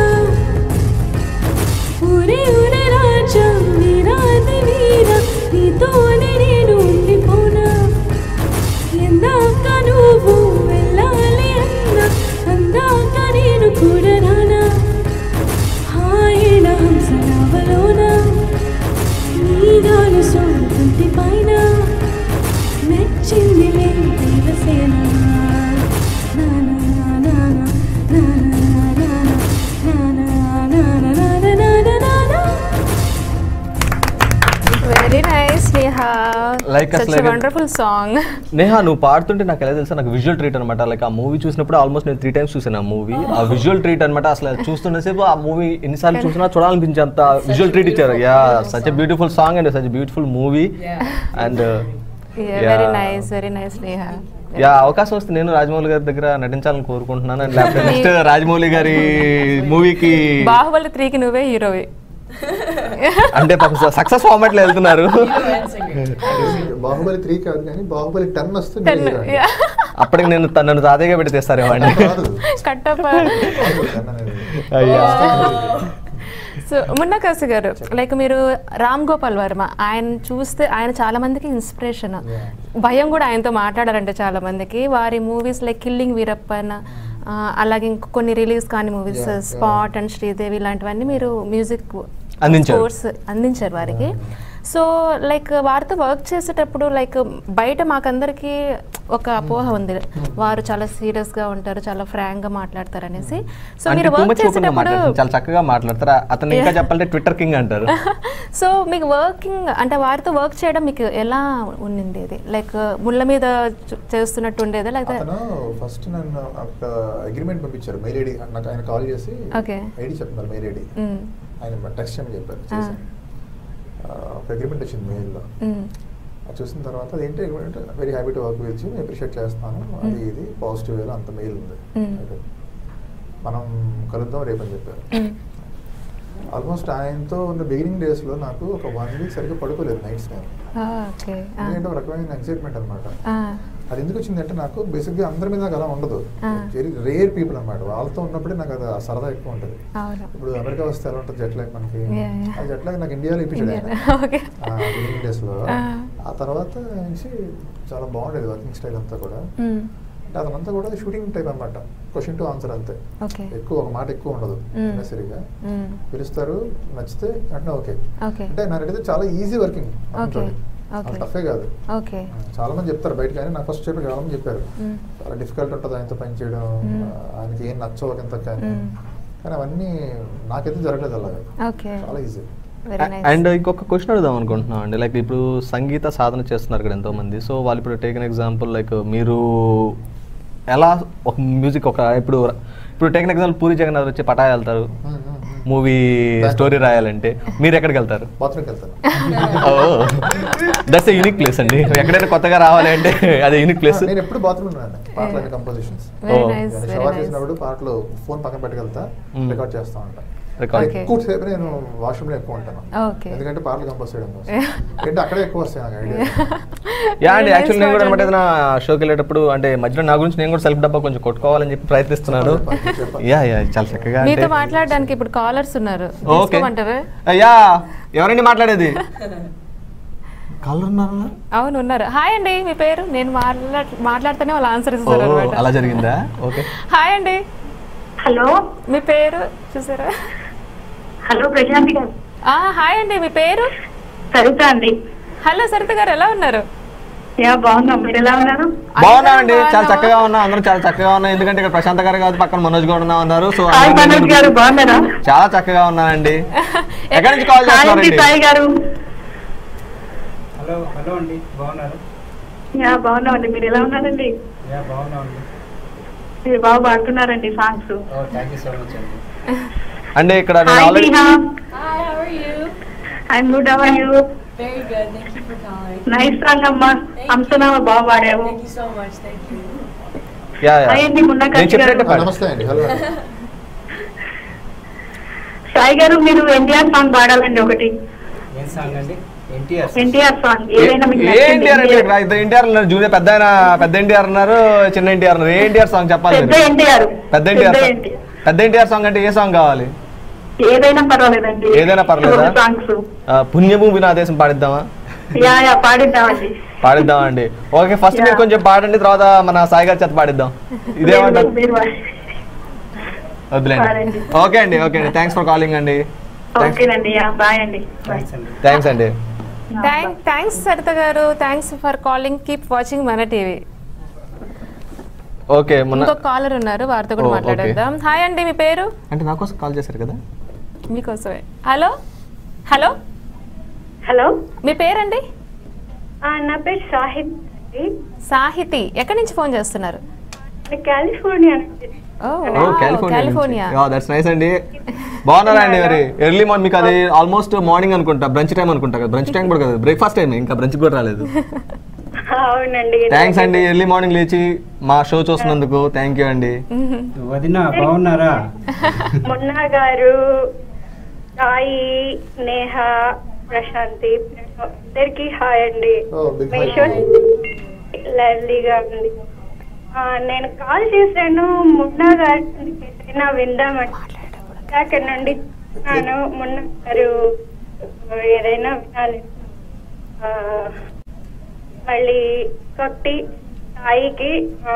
ఊరే ఊరే రాజా వీరాది వీర నీతోనే నేను ఉండిపోనా ఎందాక నువ్వు వెళ్ళాలి అన్నా అందాక నేను కూడా రానా హాయిన హంసనావలోన నీ గాలు సొంతంటి పైన మెచ్చిందిలే దేవసేన నానా నానా నానా నానా నానా నానా నానా నానా very nice Neha Like us, such like us. Wonderful song Neha నువ్వు పాడుతుంటే నాకు ఎలా తెలుసా నాకు విజువల్ ట్రీట్ అనమాట లైక్ ఆ మూవీ చూసినప్పుడు ఆల్మోస్ట్ నేను త్రీ టైమ్స్ చూసాను ఆ మూవీ ఆ విజువల్ ట్రీట్ అనమాట అసలు అది చూస్తున్నసేపు ఆ మూవీ ఎన్నిసార్లు చూసినా చూడాలనిపించే అంత విజువల్ ట్రీట్ ఇచ్చారు yeah such beautiful song and such beautiful movie and very nice very nice Neha yeah అవకాశం వస్తే నేను రాజమౌళి గారి దగ్గర నటించాలని కోరుకుంటున్నాను అండ్ లేకపోతే నెక్స్ట్ రాజమౌళి గారి మూవీకి బాహుబలి త్రీకి నువ్వే హీరోవి అంటే సక్సెస్ ఫార్మాట్ లో వెళ్తున్నారు బాహుబలి త్రీ కాదు కానీ బాహుబలి టెన్ వస్తుంది Ten, yeah. అప్పటికి నేను తను- నన్ను తాతయ్యగా పెట్టి తెస్తారేమో అండి కట్టప్ప అయ్యా సో మున్నకాసు గారు లైక్ మీరు రామ్ గోపాల్ వర్మ ఆయన చూస్తే ఆయన చాలా మందికి ఇన్స్పిరేషన్ భయం కూడా ఆయనతో మాట్లాడారంటే చాలా మందికి వారి మూవీస్ లైక్ కిల్లింగ్ వీరప్పన్ ఆ, అలాగే ఇంకో కొన్ని రిలీజ్ కాని movies Yeah, yeah. Spot and Sridevi ఇలాంటివన్నీ మీరు మ్యూజిక్ అందించారు. కోర్స్ అందించారు వారికి సో లైక్ వారితో వర్క్ చేసేటప్పుడు లైక్ బయట మాకందరికి ఒక అపోహ ఉంది వారు చాలా సీరియస్ గా ఉంటారు చాలా ఫ్రాంక్ గా మాట్లాడతారు అనేసి సో అంటే మీరు టూ వర్క్ మచ్ ఓపెన్ గా చేసేటప్పుడు మాట్లాడతారు చాలా చక్కగా మాట్లాడతారు అతను ఇంకా Yeah. చెప్పాలంటే ట్విట్టర్ కింగ్ అంటారు సో మీకు వర్కింగ్ అంటే వారితో వర్క్ చేయడం మీకు ఎలా ఉండింది ఇది లైక్ ముళ్ళ మీద చు- చేస్తున్నట్టు ఉండేదా లేకపోతే అతను ఫస్ట్ నన్ను ఒక అగ్రిమెంట్ పంపించారు మెయిల్ ఐడి నాకు ఆయన కాల్ చేసి Okay. ఐడి చెప్తున్నారు మెయిల్ ఐడి మ్మ్. ఆయన టెక్స్ట్ చేయమని చెప్పారు ఆ. చేశాను. ఆ, ఒక అగ్రిమెంట్ వచ్చింది మెయిల్లో మ్మ్. అది చూసిన తర్వాత అదేంటి agreement very happy to work with నేను అప్రిషియేట్ చేస్తాను అది ఇది పాజిటివ్ వేలో అంత మెయిల్ ఉంది మ్మ్. అయిపోయింది. మనం కలుద్దాం రేపు అని చెప్పారు మ్మ్. ఆల్మోస్ట్ ఆయనతో ఉన్న బిగినింగ్ డేస్లో నాకు ఒక వన్ వీక్ సరిగ్గా పడుకోలేదు నైట్స్ నేను ఆ, ఓకే ఆ. ఎందుకంటే ఒక రకమైన ఎక్సైట్మెంట్ అనమాట ఆ. అది ఎందుకు వచ్చిందంటే నాకు బేసిక్గా అందరి మీద నాకు అలా ఉండదు ఆ. వెరీ రేర్ పీపుల్ అనమాట వాళ్ళతో ఉన్నప్పుడే నాకు అది ఆ సరదా ఎక్కువ ఉంటుంది అవును ఇప్పుడు అమెరికా వస్తే ఎలా ఉంటుంది జెట్ లాగ్ మనకి Yeah, yeah. ఆ జెట్ లాగ్ నాకు ఇండియాలో ఇప్పించాడు ఆయన ఇండియాలో, okay. బిగినింగ్ డేస్లో ఆ. ఆ తర్వాత నుంచి చాలా బాగుండేది వర్కింగ్ స్టైల్ అంతా కూడా మ్మ్. అంటే అతనంతా కూడా షూటింగ్ టైప్ అనమాట క్వశ్చన్ టు ఆన్సర్ అంతే ఓకే ఎక్కువ ఒక మాట ఎక్కువ ఉండదు మ్మ్. సరిగా మ్మ్. పిలుస్తారు నచ్చితే అంటే ఓకే ఓకే అంటే నాకైతే చాలా ఈజీ వర్కింగ్ ఓకే ఓకే టఫే కాదు ఓకే చాలా మంది చెప్తారు బయట కానీ నాకు ఫస్ట్ చెప్పి చాలా మంది చెప్పారు మ్మ్. చాలా డిఫికల్ట్ ఉంటుంది ఆయనతో పని చేయడం మ్మ్. ఆ, ఆయనకి ఏం నచ్చవు ఎంత కానీ మ్మ్. కానీ అవన్నీ నాకైతే జరగలేదు అలాగా ఓకే చాలా ఈజీ వెరీ నైస్ అండ్ ఇంకొక క్వశ్చన్ అడుగుదాం అనుకుంటున్నాం అండి లైక్ ఇప్పుడు సంగీత సాధన చేస్తున్నారు ఇక్కడ ఎంతో మంది సో వాళ్ళు ఇప్పుడు టేకన్ ఎగ్జాంపుల్ లైక్ మీరు ఎలా ఒక మ్యూజిక్ ఒక ఇప్పుడు ఇప్పుడు టేకన్ ఎగ్జాంపుల్ పూరి జగన్నాథ్ వచ్చి పటా వెళ్తారు మూవీ స్టోరీ రాయాలంటే మీరు ఎక్కడికి వెళ్తారు బాత్రూమ్కి వెళ్తాను దట్స్ యూనిక్ ప్లేస్ అండి ఎక్కడైనా కొత్తగా రావాలి అంటే అదే యూనిక్ ప్లేస్ నేను ఎప్పుడు బాత్రూమ్ ఉన్నాను పాటలు compositions Very Oh. nice, very shower nice. చేసినప్పుడు పాటలు ఫోన్ పక్కన పెట్టుకెళ్తా మ్మ్. రికార్డ్ చేస్తా ఉంటాను Record. Okay. ఎక్కువ సేపు నేను వాష్రూమ్ లో ఎక్కువ ఉంటాను Okay. ఎందుకంటే పాటలు కంపోజ్ చేయడం కోసం ఏంటి అక్కడే ఎక్కువ వస్తాయి నాకు ఐడియా యా అండి Very యాక్చువల్ నేను కూడా nice అనమాట ఏదైనా షోకి వెళ్ళేటప్పుడు అంటే మధ్యలో నా గురించి నేను కూడా సెల్ఫ్ డబ్బా కొంచెం కొట్టుకోవాలని చెప్పి ప్రయత్నిస్తున్నాను చెప్పండి, చెప్పండి. యా యా చాలా చక్కగా మీతో అంటే మాట్లాడడానికి ఇప్పుడు కాలర్స్ ఉన్నారు ఓకే తీసుకోమంటారా అయ్యా ఎవరండి మాట్లాడేది కలర్ ఉన్నారా అవును ఉన్నారు హాయ్ అండి మీ పేరు నేను మాట్లా మాట్లాడితేనే వాళ్ళు ఆన్సర్ ఓ, ఇస్తారు అనమాట అలా జరిగిందా ఓకే హాయ్ అండి హలో మీ పేరు చూసారా హలో ప్రశాంతి గారు ఆ, హాయ్ అండి మీ పేరు సరిత అండి హలో సరిత గారు ఎలా ఉన్నారు యా బాగున్నాం మీరు ఎలా ఉన్నారు బాగున్నామండి అందరం చాలా బాగున్నాం. చక్కగా ఉన్నాం అందరం చాలా చక్కగా ఉన్నాం ఎందుకంటే ఇక్కడ ప్రశాంత్ గారు కాదు పక్కన మనోజ్ కూడా ఉన్నా ఉన్నారు సో హాయ్ అందరం మనోజ్ గారు బాగున్నారా చాలా చక్కగా ఉన్నానండి ఎక్కడి నుంచి కాల్ హాయ్ అండి చేస్తున్నారండి సాయి గారు హలో హలో అండి బాగున్నారు యా బాగున్నామండి మీరు ఎలా ఉన్నారండి యా బాగున్నామండి మీరు బాగా పాడుతున్నారండి songs oh thank you so much అండి అంటే ఇక్కడ నేను hi already Tina Hi, how are you? I'm good how are you Very good. Thank you for calling. Nice song అమ్మా హంసనామ బాగా పాడావు Thank you so much. Thank you. Yeah yeah hi అండి మున్నా నేను కాశీ చెప్పినట్టు గారు పాడు. నమస్తే అండి హలో అండి. సాయి గారు మీరు ఎన్టీఆర్ సాంగ్ పాడాలండి ఒకటి ఏం సాంగ్ అండి ఎన్టీఆర్ ఎన్టీఆర్ సాంగ్ ఏదైనా మీకు ఏ నచ్చింది ఎన్టీఆర్ అంటే NTR. ఇక్కడ ఇద్దరు ఎన్టీఆర్ ఉన్నారు జూనియర్ పెద్ద ఆయన పెద్ద ఎన్టీఆర్ ఉన్నారు చిన్న ఎన్టీఆర్ ఉన్నారు ఏ ఎన్టీఆర్ సాంగ్ చెప్పాలి పెద్ద మీరు? ఎన్టీఆర్ పెద్ద ఎన్టీఆర్ పెద్ద సాంగ్. ఎన్టీఆర్ పెద్ద ఎన్టీఆర్ సాంగ్ అంటే ఏ సాంగ్ కావాలి ఏదైనా పర్వాలేదండి ఏదైనా పర్లేదా? సాంగ్స్ ఆ, పుణ్యభూమి నా దేశం పాడిద్దామా యా యా పాడిద్దామండి పాడిద్దాం అండి ఓకే ఫస్ట్ మీరు Yeah. కొంచెం పాడండి తర్వాత మన సాయి గారి చేత పాడిద్దాం ఇదేమంటారు మీరు- మీరు- వద్దులేండి పాడండి. ఓకే అండి ఓకే అండి థ్యాంక్స్ ఫర్ కాలింగ్ అండి ఓకేనండి యా బాయ్ అండి బాయ్ థ్యాంక్స్ అండి థ్యాంక్స్ అండి థ్యాంక్ థ్యాంక్స్ సరిత గారు thanks for calling keep watching మన టీవీ ఓకే మొన్న ఇంకో కాలర్ ఉన్నారు వారితో కూడా Oh, okay. మాట్లాడేద్దాం హాయ్ అండి మీ పేరు అంటే నా కోసం కాల్ చేశారు కదా మీకోసమే హలో హలో హలో మీ పేరండి ఆ, నా పేరు షాహిద్ అండి సాహితి ఎక్కడి నుంచి ఫోన్ చేస్తున్నారు నేను కాలిఫోర్నియా నుంచి oh oh California California that's nice అండి బాగున్నారా అండి మరి ఎర్లీ మార్నింగ్ మీకు అది ఆల్మోస్ట్ మార్నింగ్ అనుకుంటా బ్రంచ్ టైం అనుకుంటా కదా బ్రంచ్ టైం కూడా కదా బ్రేక్ఫాస్ట్ టైం ఇంకా బ్రంచ్ కూడా రాలేదు అవునండి థ్యాంక్స్ అండి ఎర్లీ మార్నింగ్ లేచి మా షో చూస్తున్నందుకు థ్యాంక్ యూ అండి వదిన బాగున్నారా మున్నా గారు సాయి నేహ ప్రశాంతి అందరికి హాయ్ అండి Oh, big మీ hi. షో లవ్లీగా ఉంది ఆ, నేను కాల్ చేశాను మున్నా గారి ఏదైనా విందామండి అక్కడ నుండి నేను మున్నా గారు ఏదైనా వినాలి ఆ, మళ్ళీ కొట్టి సాయికి ఆ,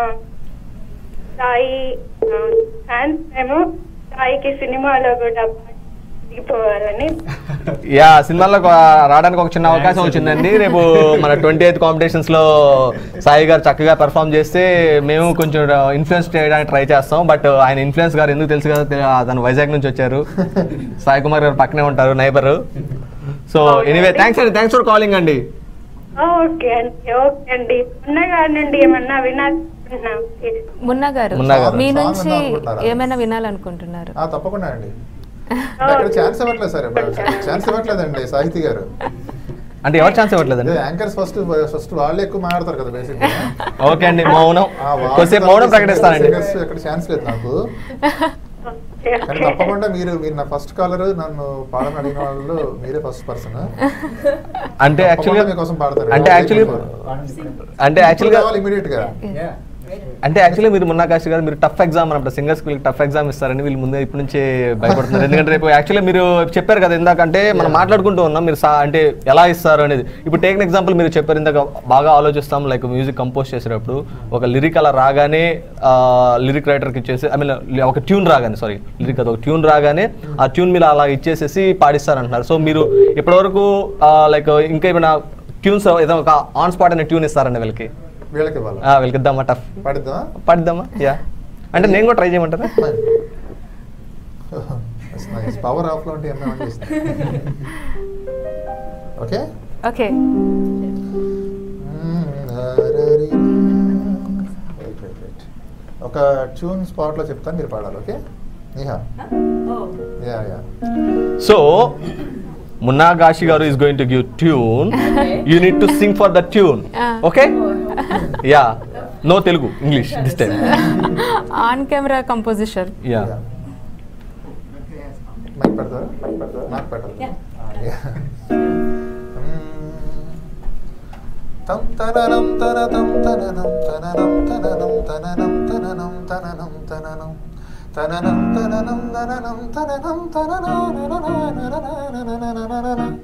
సాయి ఫ్యాన్స్ మేము సాయికి సినిమాలో కూడా దిగిపోవాలని యా సినిమాలో రావడానికి ఒక చిన్న అవకాశం వచ్చిందండి రేపు మన ట్వంటీ ఎయిత్ కాంపిటీషన్స్ లో సాయి గారు చక్కగా పెర్ఫామ్ చేస్తే మేము కొంచెం ఇన్ఫ్లుయెన్స్ చేయడానికి ట్రై చేస్తాం బట్ ఆయన ఇన్ఫ్లుయెన్స్ గారు ఎందుకు తెలుసు కదా తె- అతను వైజాగ్ నుంచి వచ్చారు సాయి కుమార్ గారు పక్కనే ఉంటారు నైబర్ సో ఎనీవే థ్యాంక్స్ అండి థ్యాంక్స్ ఫర్ కాలింగ్ అండి ఓకే అండి ఓకే అండి ఉన్నగా నుండి ఏమన్నా వినాలనుకుంటున్నా మున్నా గారు మున్నా గారు. మీ Song నుంచి వినాలనుకుంటున్నారా? ఏమైనా వినాలనుకుంటున్నారు ఆ, తప్పకుండా అండి ఇక్కడ ఛాన్స్ ఇవ్వట్లేదు సార్ ఛాన్స్ ఇవ్వట్లేదండి సాహితి గారు అంటే ఎవరు ఛాన్స్ ఇవ్వట్లేదండి యాంకర్స్ ఫస్ట్ ఫస్ట్ వాళ్ళే ఎక్కువ మాట్లాడతారు కదా బేసిక్ ఓకే అండి మౌనం కొద్దిసేపు మౌనం ప్రకటిస్తానండి ఇక్కడ ఛాన్స్ లేదు నాకు కానీ తప్పకుండా మీరు మీరు నా ఫస్ట్ కాలర్ నన్ను పాడని అడిగిన వాళ్ళు మీరే ఫస్ట్ పర్సన్ అంటే యాక్చువల్గా మీకోసం పాడతారు అంటే యాక్చువల్లీ అంటే యాక్చువల్గా ఇమీడియట్ గా అంటే యాక్చువల్లీ మీరు మున్నా కాశీ గారు మీరు టఫ్ ఎగ్జామ్ అన్నప్పుడు సింగర్స్ వీళ్ళకి టఫ్ ఎగ్జామ్ ఇస్తారని వీళ్ళు ముందే ఇప్పటి నుంచే భయపడుతున్నారు ఎందుకంటే రేపు యాక్చువల్లీ మీరు చెప్పారు కదా ఇందాకంటే మనం మాట్లాడుకుంటూ ఉన్నాం మీరు సా- అంటే ఎలా ఇస్తారు అనేది ఇప్పుడు టేక్ ఎగ్జాంపుల్ మీరు చెప్పారు ఇందాక బాగా ఆలోచిస్తాం లైక్ మ్యూజిక్ కంపోజ్ చేసేటప్పుడు ఒక లిరిక్ అలా రాగానే లిరిక్ రైటర్కి ఇచ్చేసి ఐ మీన్ ఒక ట్యూన్ రాగానే సారీ లిరిక్ అది ఒక ట్యూన్ రాగానే ఆ ట్యూన్ మీరు అలా ఇచ్చేసేసి పాడిస్తారంటున్నారు సో మీరు ఇప్పటివరకు లైక్ ఇంకా ఏమైనా ట్యూన్స్ ఏదో ఒక ఆన్ స్పాట్ అనే ట్యూన్ ఇస్తారండి వీళ్ళకి వీళ్ళకి ఇవ్వాలి ఆ, వీళ్ళకి ఇద్దామా టఫ్ పడిద్దామా పడిద్దామా యా అంటే నేను కూడా ట్రై చేయమంటారా పవర్ ఆఫ్ లో ఉంటే ఏమన్నా ఓకే ఓకే ఒక ట్యూన్ స్పాట్ లో చెప్తాను మీరు పాడాలి okay Neha yeah yeah so Munna Kasi గారు is going to give tune you need to sing for the tune Ah. Okay yeah no Telugu English this time on camera composition yeah mic పెడతారా నాకు పెట్టాలి తం తననం తన తం తననం తననం తననం తననం తననం తననం తననం తననం తననం తననం తననం తననం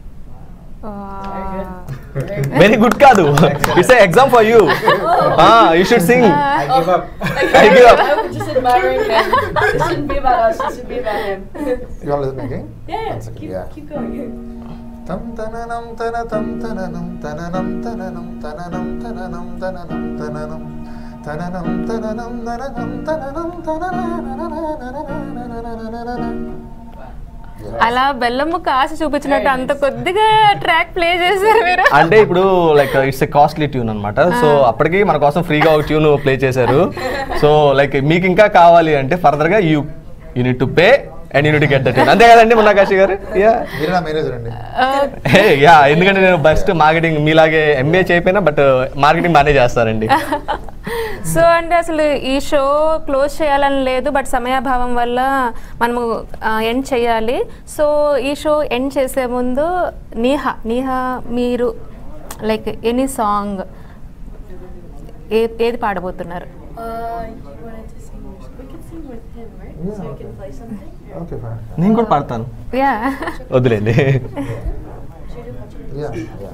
వెరీ గుడ్ కాదు it's exam for you you should sing I give up. I give up. I'm just admiring him. This shouldn't be about us. This should be about him. You all listening again? Yeah, One second, keep, yeah. keep going. తం తననం తన తం తననం తననం తననం తననం తననం తననం తననం తననం తననం తననం తననం తననం అలా బెల్లం ముక్క ఆశ చూపించినట్టు అంత కొద్దిగా ట్రాక్ ప్లే చేశారు మీరు అంటే ఇప్పుడు like it's a costly tune అనమాట సో అప్పటికి మన కోసం ఫ్రీగా ఒక ట్యూన్ ప్లే చేశారు సో లైక్ మీకు ఇంకా కావాలి అంటే ఫర్దర్ గా you you need to pay and you need get that అంతే కదండి మున్నా కాశీ గారు యా మీరు నా మేనేజర్ అండి హే యా ఎందుకంటే నేను బెస్ట్ మార్కెటింగ్ మీలాగే ఎంబీఏ చేయకపోయినా బట్ మార్కెటింగ్ బాగానే చేస్తారండి సో అంటే అసలు ఈ షో క్లోజ్ చేయాలని లేదు బట్ సమయాభావం వల్ల మనము ఎండ్ చేయాలి సో ఈ షో ఎండ్ చేసే ముందు నీహా నీహా మీరు లైక్ ఎనీ సాంగ్ ఏ ఏది పాడబోతున్నారు Uh, you wanted to sing. We can sing with him, right? So I can play something. Okay fine నేను కూడా పాడతాను యా వదిలేండి yeah yeah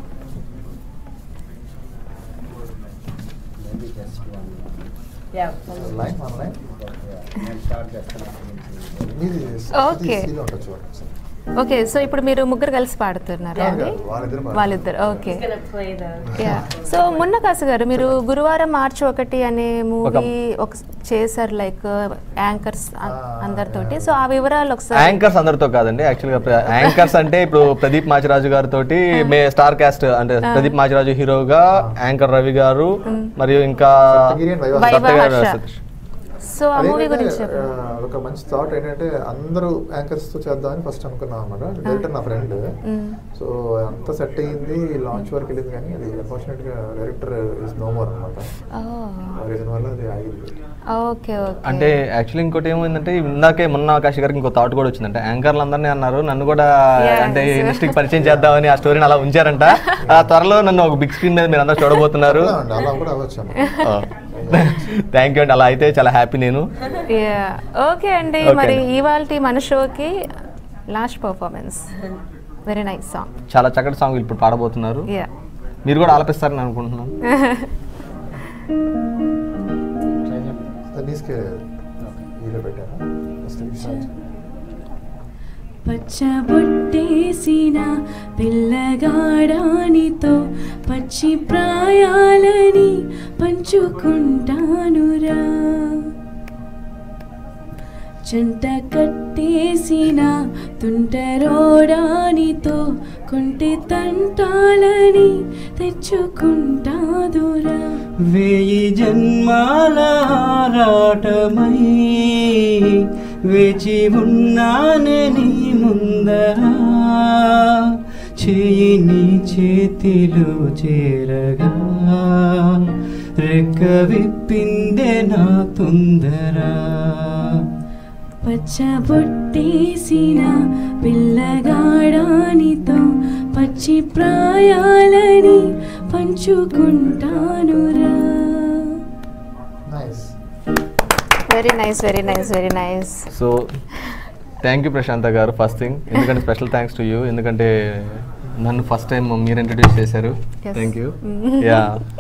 Maybe just one. Yeah. Line one line I'll start just మీది Okay. సీలో ఉంటుంది చూడండి okay so ఇప్పుడు మీరు ముగ్గురు కలిసి పాడుతున్నారు కాదు, అండి కాదు, వాళ్ళిద్దరు పాడతారు. వాళ్ళిద్దరు okay He's gonna play the. Yeah so Munna Kasu garu మీరు గురువారం మార్చి ఒకటి అనే మూవీ ఒక చేశారు లైక్ యాంకర్స్ అందరితోటి సో ఆ వివరాలు ఒకసారి యాంకర్స్ అందరితో కాదండి యాక్చువల్గా యాంకర్స్ అంటే ఇప్పుడు ప్రదీప్ మాచిరాజు గారితో మే స్టార్ కాస్ట్ అంటే ప్రదీప్ మాచిరాజు హీరోగా యాంకర్ రవి గారు మరియు ఇంకా సప్తగిరి and వైవా. వైవా సప్తగిరి హర్ష. సతీష్. సో ఆ మూవీ అదేంటంటే, గురించి చెప్పండి. ఆ, ఒక మంచి థాట్ ఏంటంటే అందరూ యాంకర్స్ తో చేద్దామని ఫస్ట్ అనుకున్నాం అనమాట డైరెక్టర్ నా ఫ్రెండ్ మ్మ్. సో అంతా సెట్ అయ్యింది లాంచ్ వరకు వెళ్ళింది కానీ అది అన్ఫార్చునేట్ గా డైరెక్టర్ ఇస్ నో మోర్ అనమాట ఆ రీజన్ వల్ల అది ఆగింది ఓకే ఓకే అంటే యాక్చువల్లీ ఇంకోటి ఏమైందంటే ఇందాకే మొన్న ఆకాశ్ గారికి ఇంకో థాట్ కూడా వచ్చిందంటే యాంకర్లు అందరినీ అన్నారు నన్ను కూడా Yeah, అంటే sure. ఇండస్ట్రీకి పరిచయం చేద్దామని ఆ స్టోరీని అలా ఉంచారంట ఆ త్వరలో నన్ను ఒక బిగ్ స్క్రీన్ మీద మీరు అందరూ చూడబోతున్నారు అలా అండి, అలా కూడా అవ్వచ్చు థ్యాంక్ యూ అండి అలా అయితే చాలా హ్యాపీ నేను యా ఓకే అండి Okay మరి అండి. ఇవాళ మన షోకి last performance very nice song చాలా చక్కటి సాంగ్ ఇప్పుడు పాడబోతున్నారు యా మీరు కూడా ఆలపిస్తారని అనుకుంటున్నాను నీస్కే హీరో పెట్టారా ఫస్ట్ పచ్చబొట్టేసిన పిల్లగాడానితో పచ్చి ప్రాయాలని పంచుకుంటానురా జంట కట్టేసిన తుంటరోడానితో కొంటి తంటాలని తెచ్చుకుంటాదురా వేయి జన్మాల ఆరాటమై వేచి ఉన్నానే నీ ముందరా చేయి నీ చేతిలో చేరగా రెక్క విప్పిందే నా తొందరా పచ్చబొట్టేసిన పిల్లగాడానితో పచ్చి ప్రాయాలని పంచుకుంటానురా nice very nice very nice very nice so thank you Prashanth garu first thing ఎందుకంటే స్పెషల్ థ్యాంక్స్ టు యూ ఎందుకంటే నన్ను ఫస్ట్ టైం మీరు ఇంట్రడ్యూస్ చేశారు Yes. Thank you yeah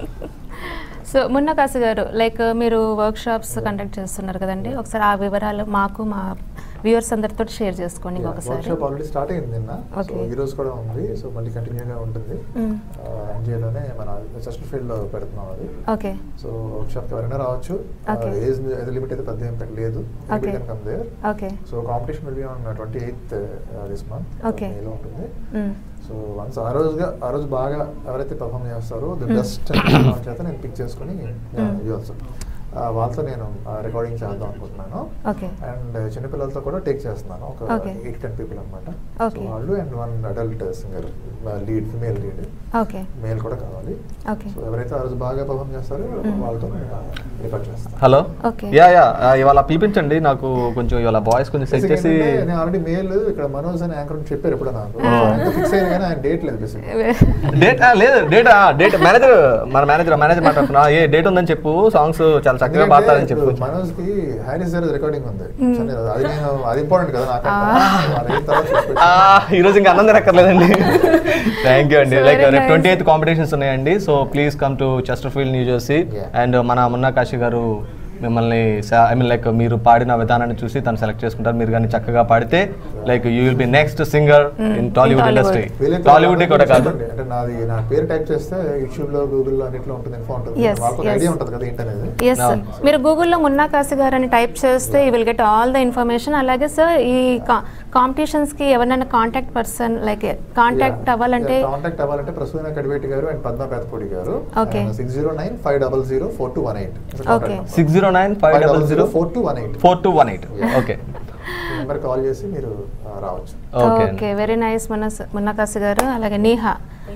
so Munna Kasu garu like మీరు వర్క్ షాప్స్ కండక్ట్ చేస్తున్నారు కదండి ఒకసారి ఆ వివరాలు మాకు మా వ్యూవర్స్ అందరితో షేర్ చేసుకోండి ఒకసారి వర్క్షాప్ ఆల్రెడీ స్టార్ట్ అయింది నిన్న సో Okay. ఈ రోజు కూడా ఉంది సో మళ్ళీ కంటిన్యూగా ఉంటుంది Mm. ఎన్జిఏలోనే మన చెస్టర్ ఫీల్డ్ లో పెడుతున్నాం అది ఓకే సో వర్క్షాప్ ఎవరైనా రావచ్చు Okay. ఏజ్ ఏజ్ లిమిట్ అయితే పెద్ద ఏం పెట్టలేదు Okay. Come there okay so competition will be on twenty eighth this month Okay. మేలో ఉంటుంది సో వన్స్ ఆ రోజుగా ఆ రోజు బాగా ఎవరైతే పర్ఫామ్ చేస్తారో ది బెస్ట్ చేత నేను పిక్ చేసుకుని ఇవ్వచ్చు వాళ్ళతో నేను రికార్డింగ్ చేద్దాం అనుకుంటున్నాను ఓకే అండ్ చిన్నపిల్లలతో కూడా టేక్ చేస్తున్నాను ఒక Okay. ఎయిట్ టెన్ పీపుల్ అనమాట Okay. వాళ్ళు and one adult singer lead female lead okay male కూడా కావాలి ఓకే సో ఎవరైతే ఆ రోజు బాగా పర్ఫామ్ చేస్తారో వాళ్ళతో రికార్డ్ చేస్తాను హలో Okay. యా యా ఇవాళ పిలిపించండి నాకు కొంచెం ఇవాళ బాయ్స్ కొంచెం సెట్ చేసి నేను ఆల్రెడీ మెయిల్ ఇక్కడ మనోజ్ అని యాంకర్ చెప్పారు ఎప్పుడు నాకు ఫిక్స్ అయ్యాను కానీ ఆయన డేట్ లేదు బేసిక్ డేట్ లేదు డేట్ డేట్ మేనేజర్ మన మేనేజర్ మేనేజర్ మాట్లాడుతున్నా ఏ డేట్ ఉందని చెప్పు సాంగ్స్ చాలా చక్కగా పాడతారని చెప్పు మనోజ్ కి హ్యారీస్ గారి రికార్డింగ్ ఉంది సరే, అది నేను అది ఇంపార్టెంట్ కదా నాకు అది అయిన తర్వాత చూసి ఆ, ఈ రోజు ఇంకా అన్నం తినక్కర్లేదండి థ్యాంక్ యూ అండి So లైక్ very రేపు nice. ట్వంటీ ఎయిత్ కాంపిటీషన్స్ ఉన్నాయండి so please come to Chesterfield New Jersey Yeah. And మన మున్నా కాశీ గారు మిమ్మల్ని ఐ మీన్ లైక్ మీరు పాడిన విధానాన్ని చూసి తను సెలెక్ట్ చేసుకుంటారు మీరు కానీ చక్కగా పాడితే like you will be next singer in Tollywood Tollywood. Industry వీలైతే టాలీవుడ్ కూడా కాదు చూడండి. అంటే నాది నా పేరు టైప్ చేస్తే యూట్యూబ్ లో గూగుల్ లో అన్నిట్లో ఉంటుంది ఇన్ఫో ఉంటుంది Yes, మాకు yes. ఐడియా ఉంటుంది కదా ఏంటనేది ఎస్ సార్ మీరు గూగుల్లో మున్నా కాసి గారు అని టైప్ చేస్తే you will get all the information అలాగే సార్ ఈ కాంపిటీషన్స్కి ఎవరైనా కాంటాక్ట్ పర్సన్ లైక్ కాంటాక్ట్ అవ్వాలంటే కాంటాక్ట్ అవ్వాలంటే Prasuna Kadiveti garu and Padma Pedapudi garu Okay. Six zero nine five double zero four two one eight Okay. Six zero nine five double zero four two one eight four two one eight okay number call చేసి మీరు ఆ, రావచ్చు okay okay very nice Munna Munna Kasi గారు అలాగే నీహా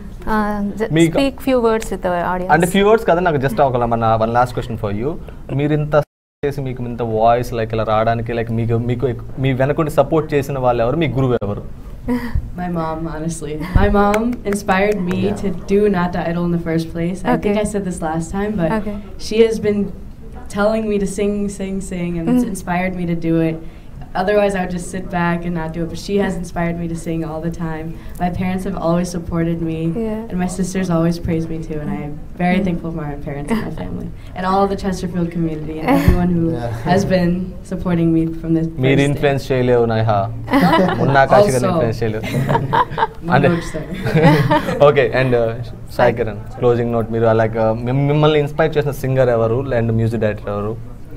మీకు- speak few words with అంటే audience few words కదా నాకు జస్ట్ ఒక మన one last question for you మీరు ఇంత చేసి మీకు ఇంత వాయిస్ లైక్ ఇలా రావడానికి లైక్ మీకు మీకు ఎక్- మీ వెనకుండి సపోర్ట్ చేసిన వాళ్ళు ఎవరు మీ గురువు ఎవరు My mom, honestly. My mom inspired me Yeah. to do Not the Idol in the first place. I think Okay. I said this last time, but Okay. she has been telling me to sing, sing, sing, and it's Mhm. inspired me to do it. Otherwise, I would just sit back and not do it. But she has inspired me to sing all the time. My parents have always supported me, Yeah. and my sisters always praise me too. And I am very Mm. thankful for my parents and my family, and all of the Chesterfield community, and everyone who Yeah. has been supporting me from this. మీరు first day. Influence చేయలేవు Neha Munna Kashi garu Also. Influence చేయలేవు Manoj sir. Okay and Sai Kiran closing note మీరు like మిమ్మల్ని inspire చేసిన singer ఎవరు and music director ఎవరు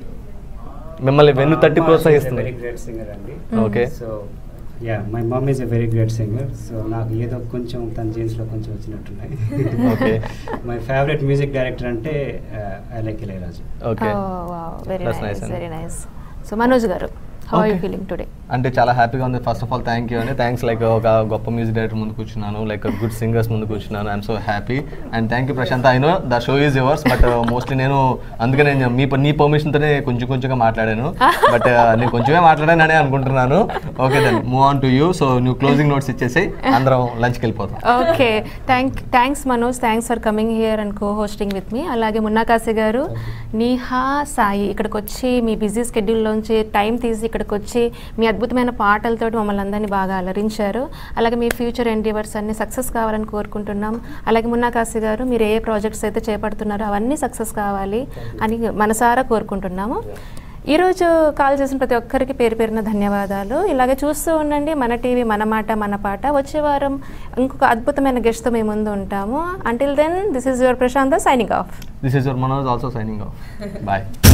మిమ్మల్ని వెన్ను తట్టి వెరీ ప్రోత్సహిస్తుంది గ్రేట్ సింగర్ అండి okay so yeah my mum is a very great singer so నాకు ఏదో కొంచెం తన జీన్స్లో కొంచెం వచ్చినట్టున్నాయి Okay. My favourite music director అంటే I like Ilaiyaraaja okay very That's nice nice అండి. Very nice so Manoj garu how you Okay. Feeling today అంటే చాలా హ్యాపీగా ఉంది first of all thank you అండి థ్యాంక్స్ లైక్ ఒక గొప్ప మ్యూజిక్ డైరెక్టర్ ముందు కూర్చున్నాను లైక్ గుడ్ సింగర్స్ ముందు కూర్చున్నాను I'm so happy and thank you Prashanth I know the show is yours but mostly నేను అందుకే నేను మీ నీ పర్మిషన్తోనే కొంచెం కొంచెంగా మాట్లాడాను బట్ నేను కొంచెమే మాట్లాడానని అనుకుంటున్నాను okay then move on to you so నువ్వు క్లోజింగ్ నోట్స్ ఇచ్చేసి అందరం లంచ్కి వెళ్ళిపోతాం okay thank thanks Manoj thanks for coming here and co hosting with me అలాగే మున్నాకాశి గారు నీహా సాయి ఇక్కడికి వచ్చి మీ బిజీ స్కెడ్యూల్లోంచి టైం తీసి ఇక్కడికి వచ్చి మీ అద్భుతమైన పాటలతోటి మమ్మల్ని అందరినీ బాగా అలరించారు అలాగే మీ ఫ్యూచర్ ఎండివర్స్ అన్ని సక్సెస్ కావాలని కోరుకుంటున్నాం అలాగే మున్నాకాశి గారు మీరు ఏ ప్రాజెక్ట్స్ అయితే చేపడుతున్నారో అవన్నీ సక్సెస్ కావాలి అని మనసారా కోరుకుంటున్నాము ఈరోజు కాల్ చేసిన ప్రతి ఒక్కరికి పేరు పేరున ధన్యవాదాలు ఇలాగే చూస్తూ ఉండండి మన టీవీ మన మాట మన పాట వచ్చే వారం ఇంకొక అద్భుతమైన గెస్ట్తో మేము ముందు ఉంటాము until then this is your Prashanth signing off this is your Manoj also signing off bye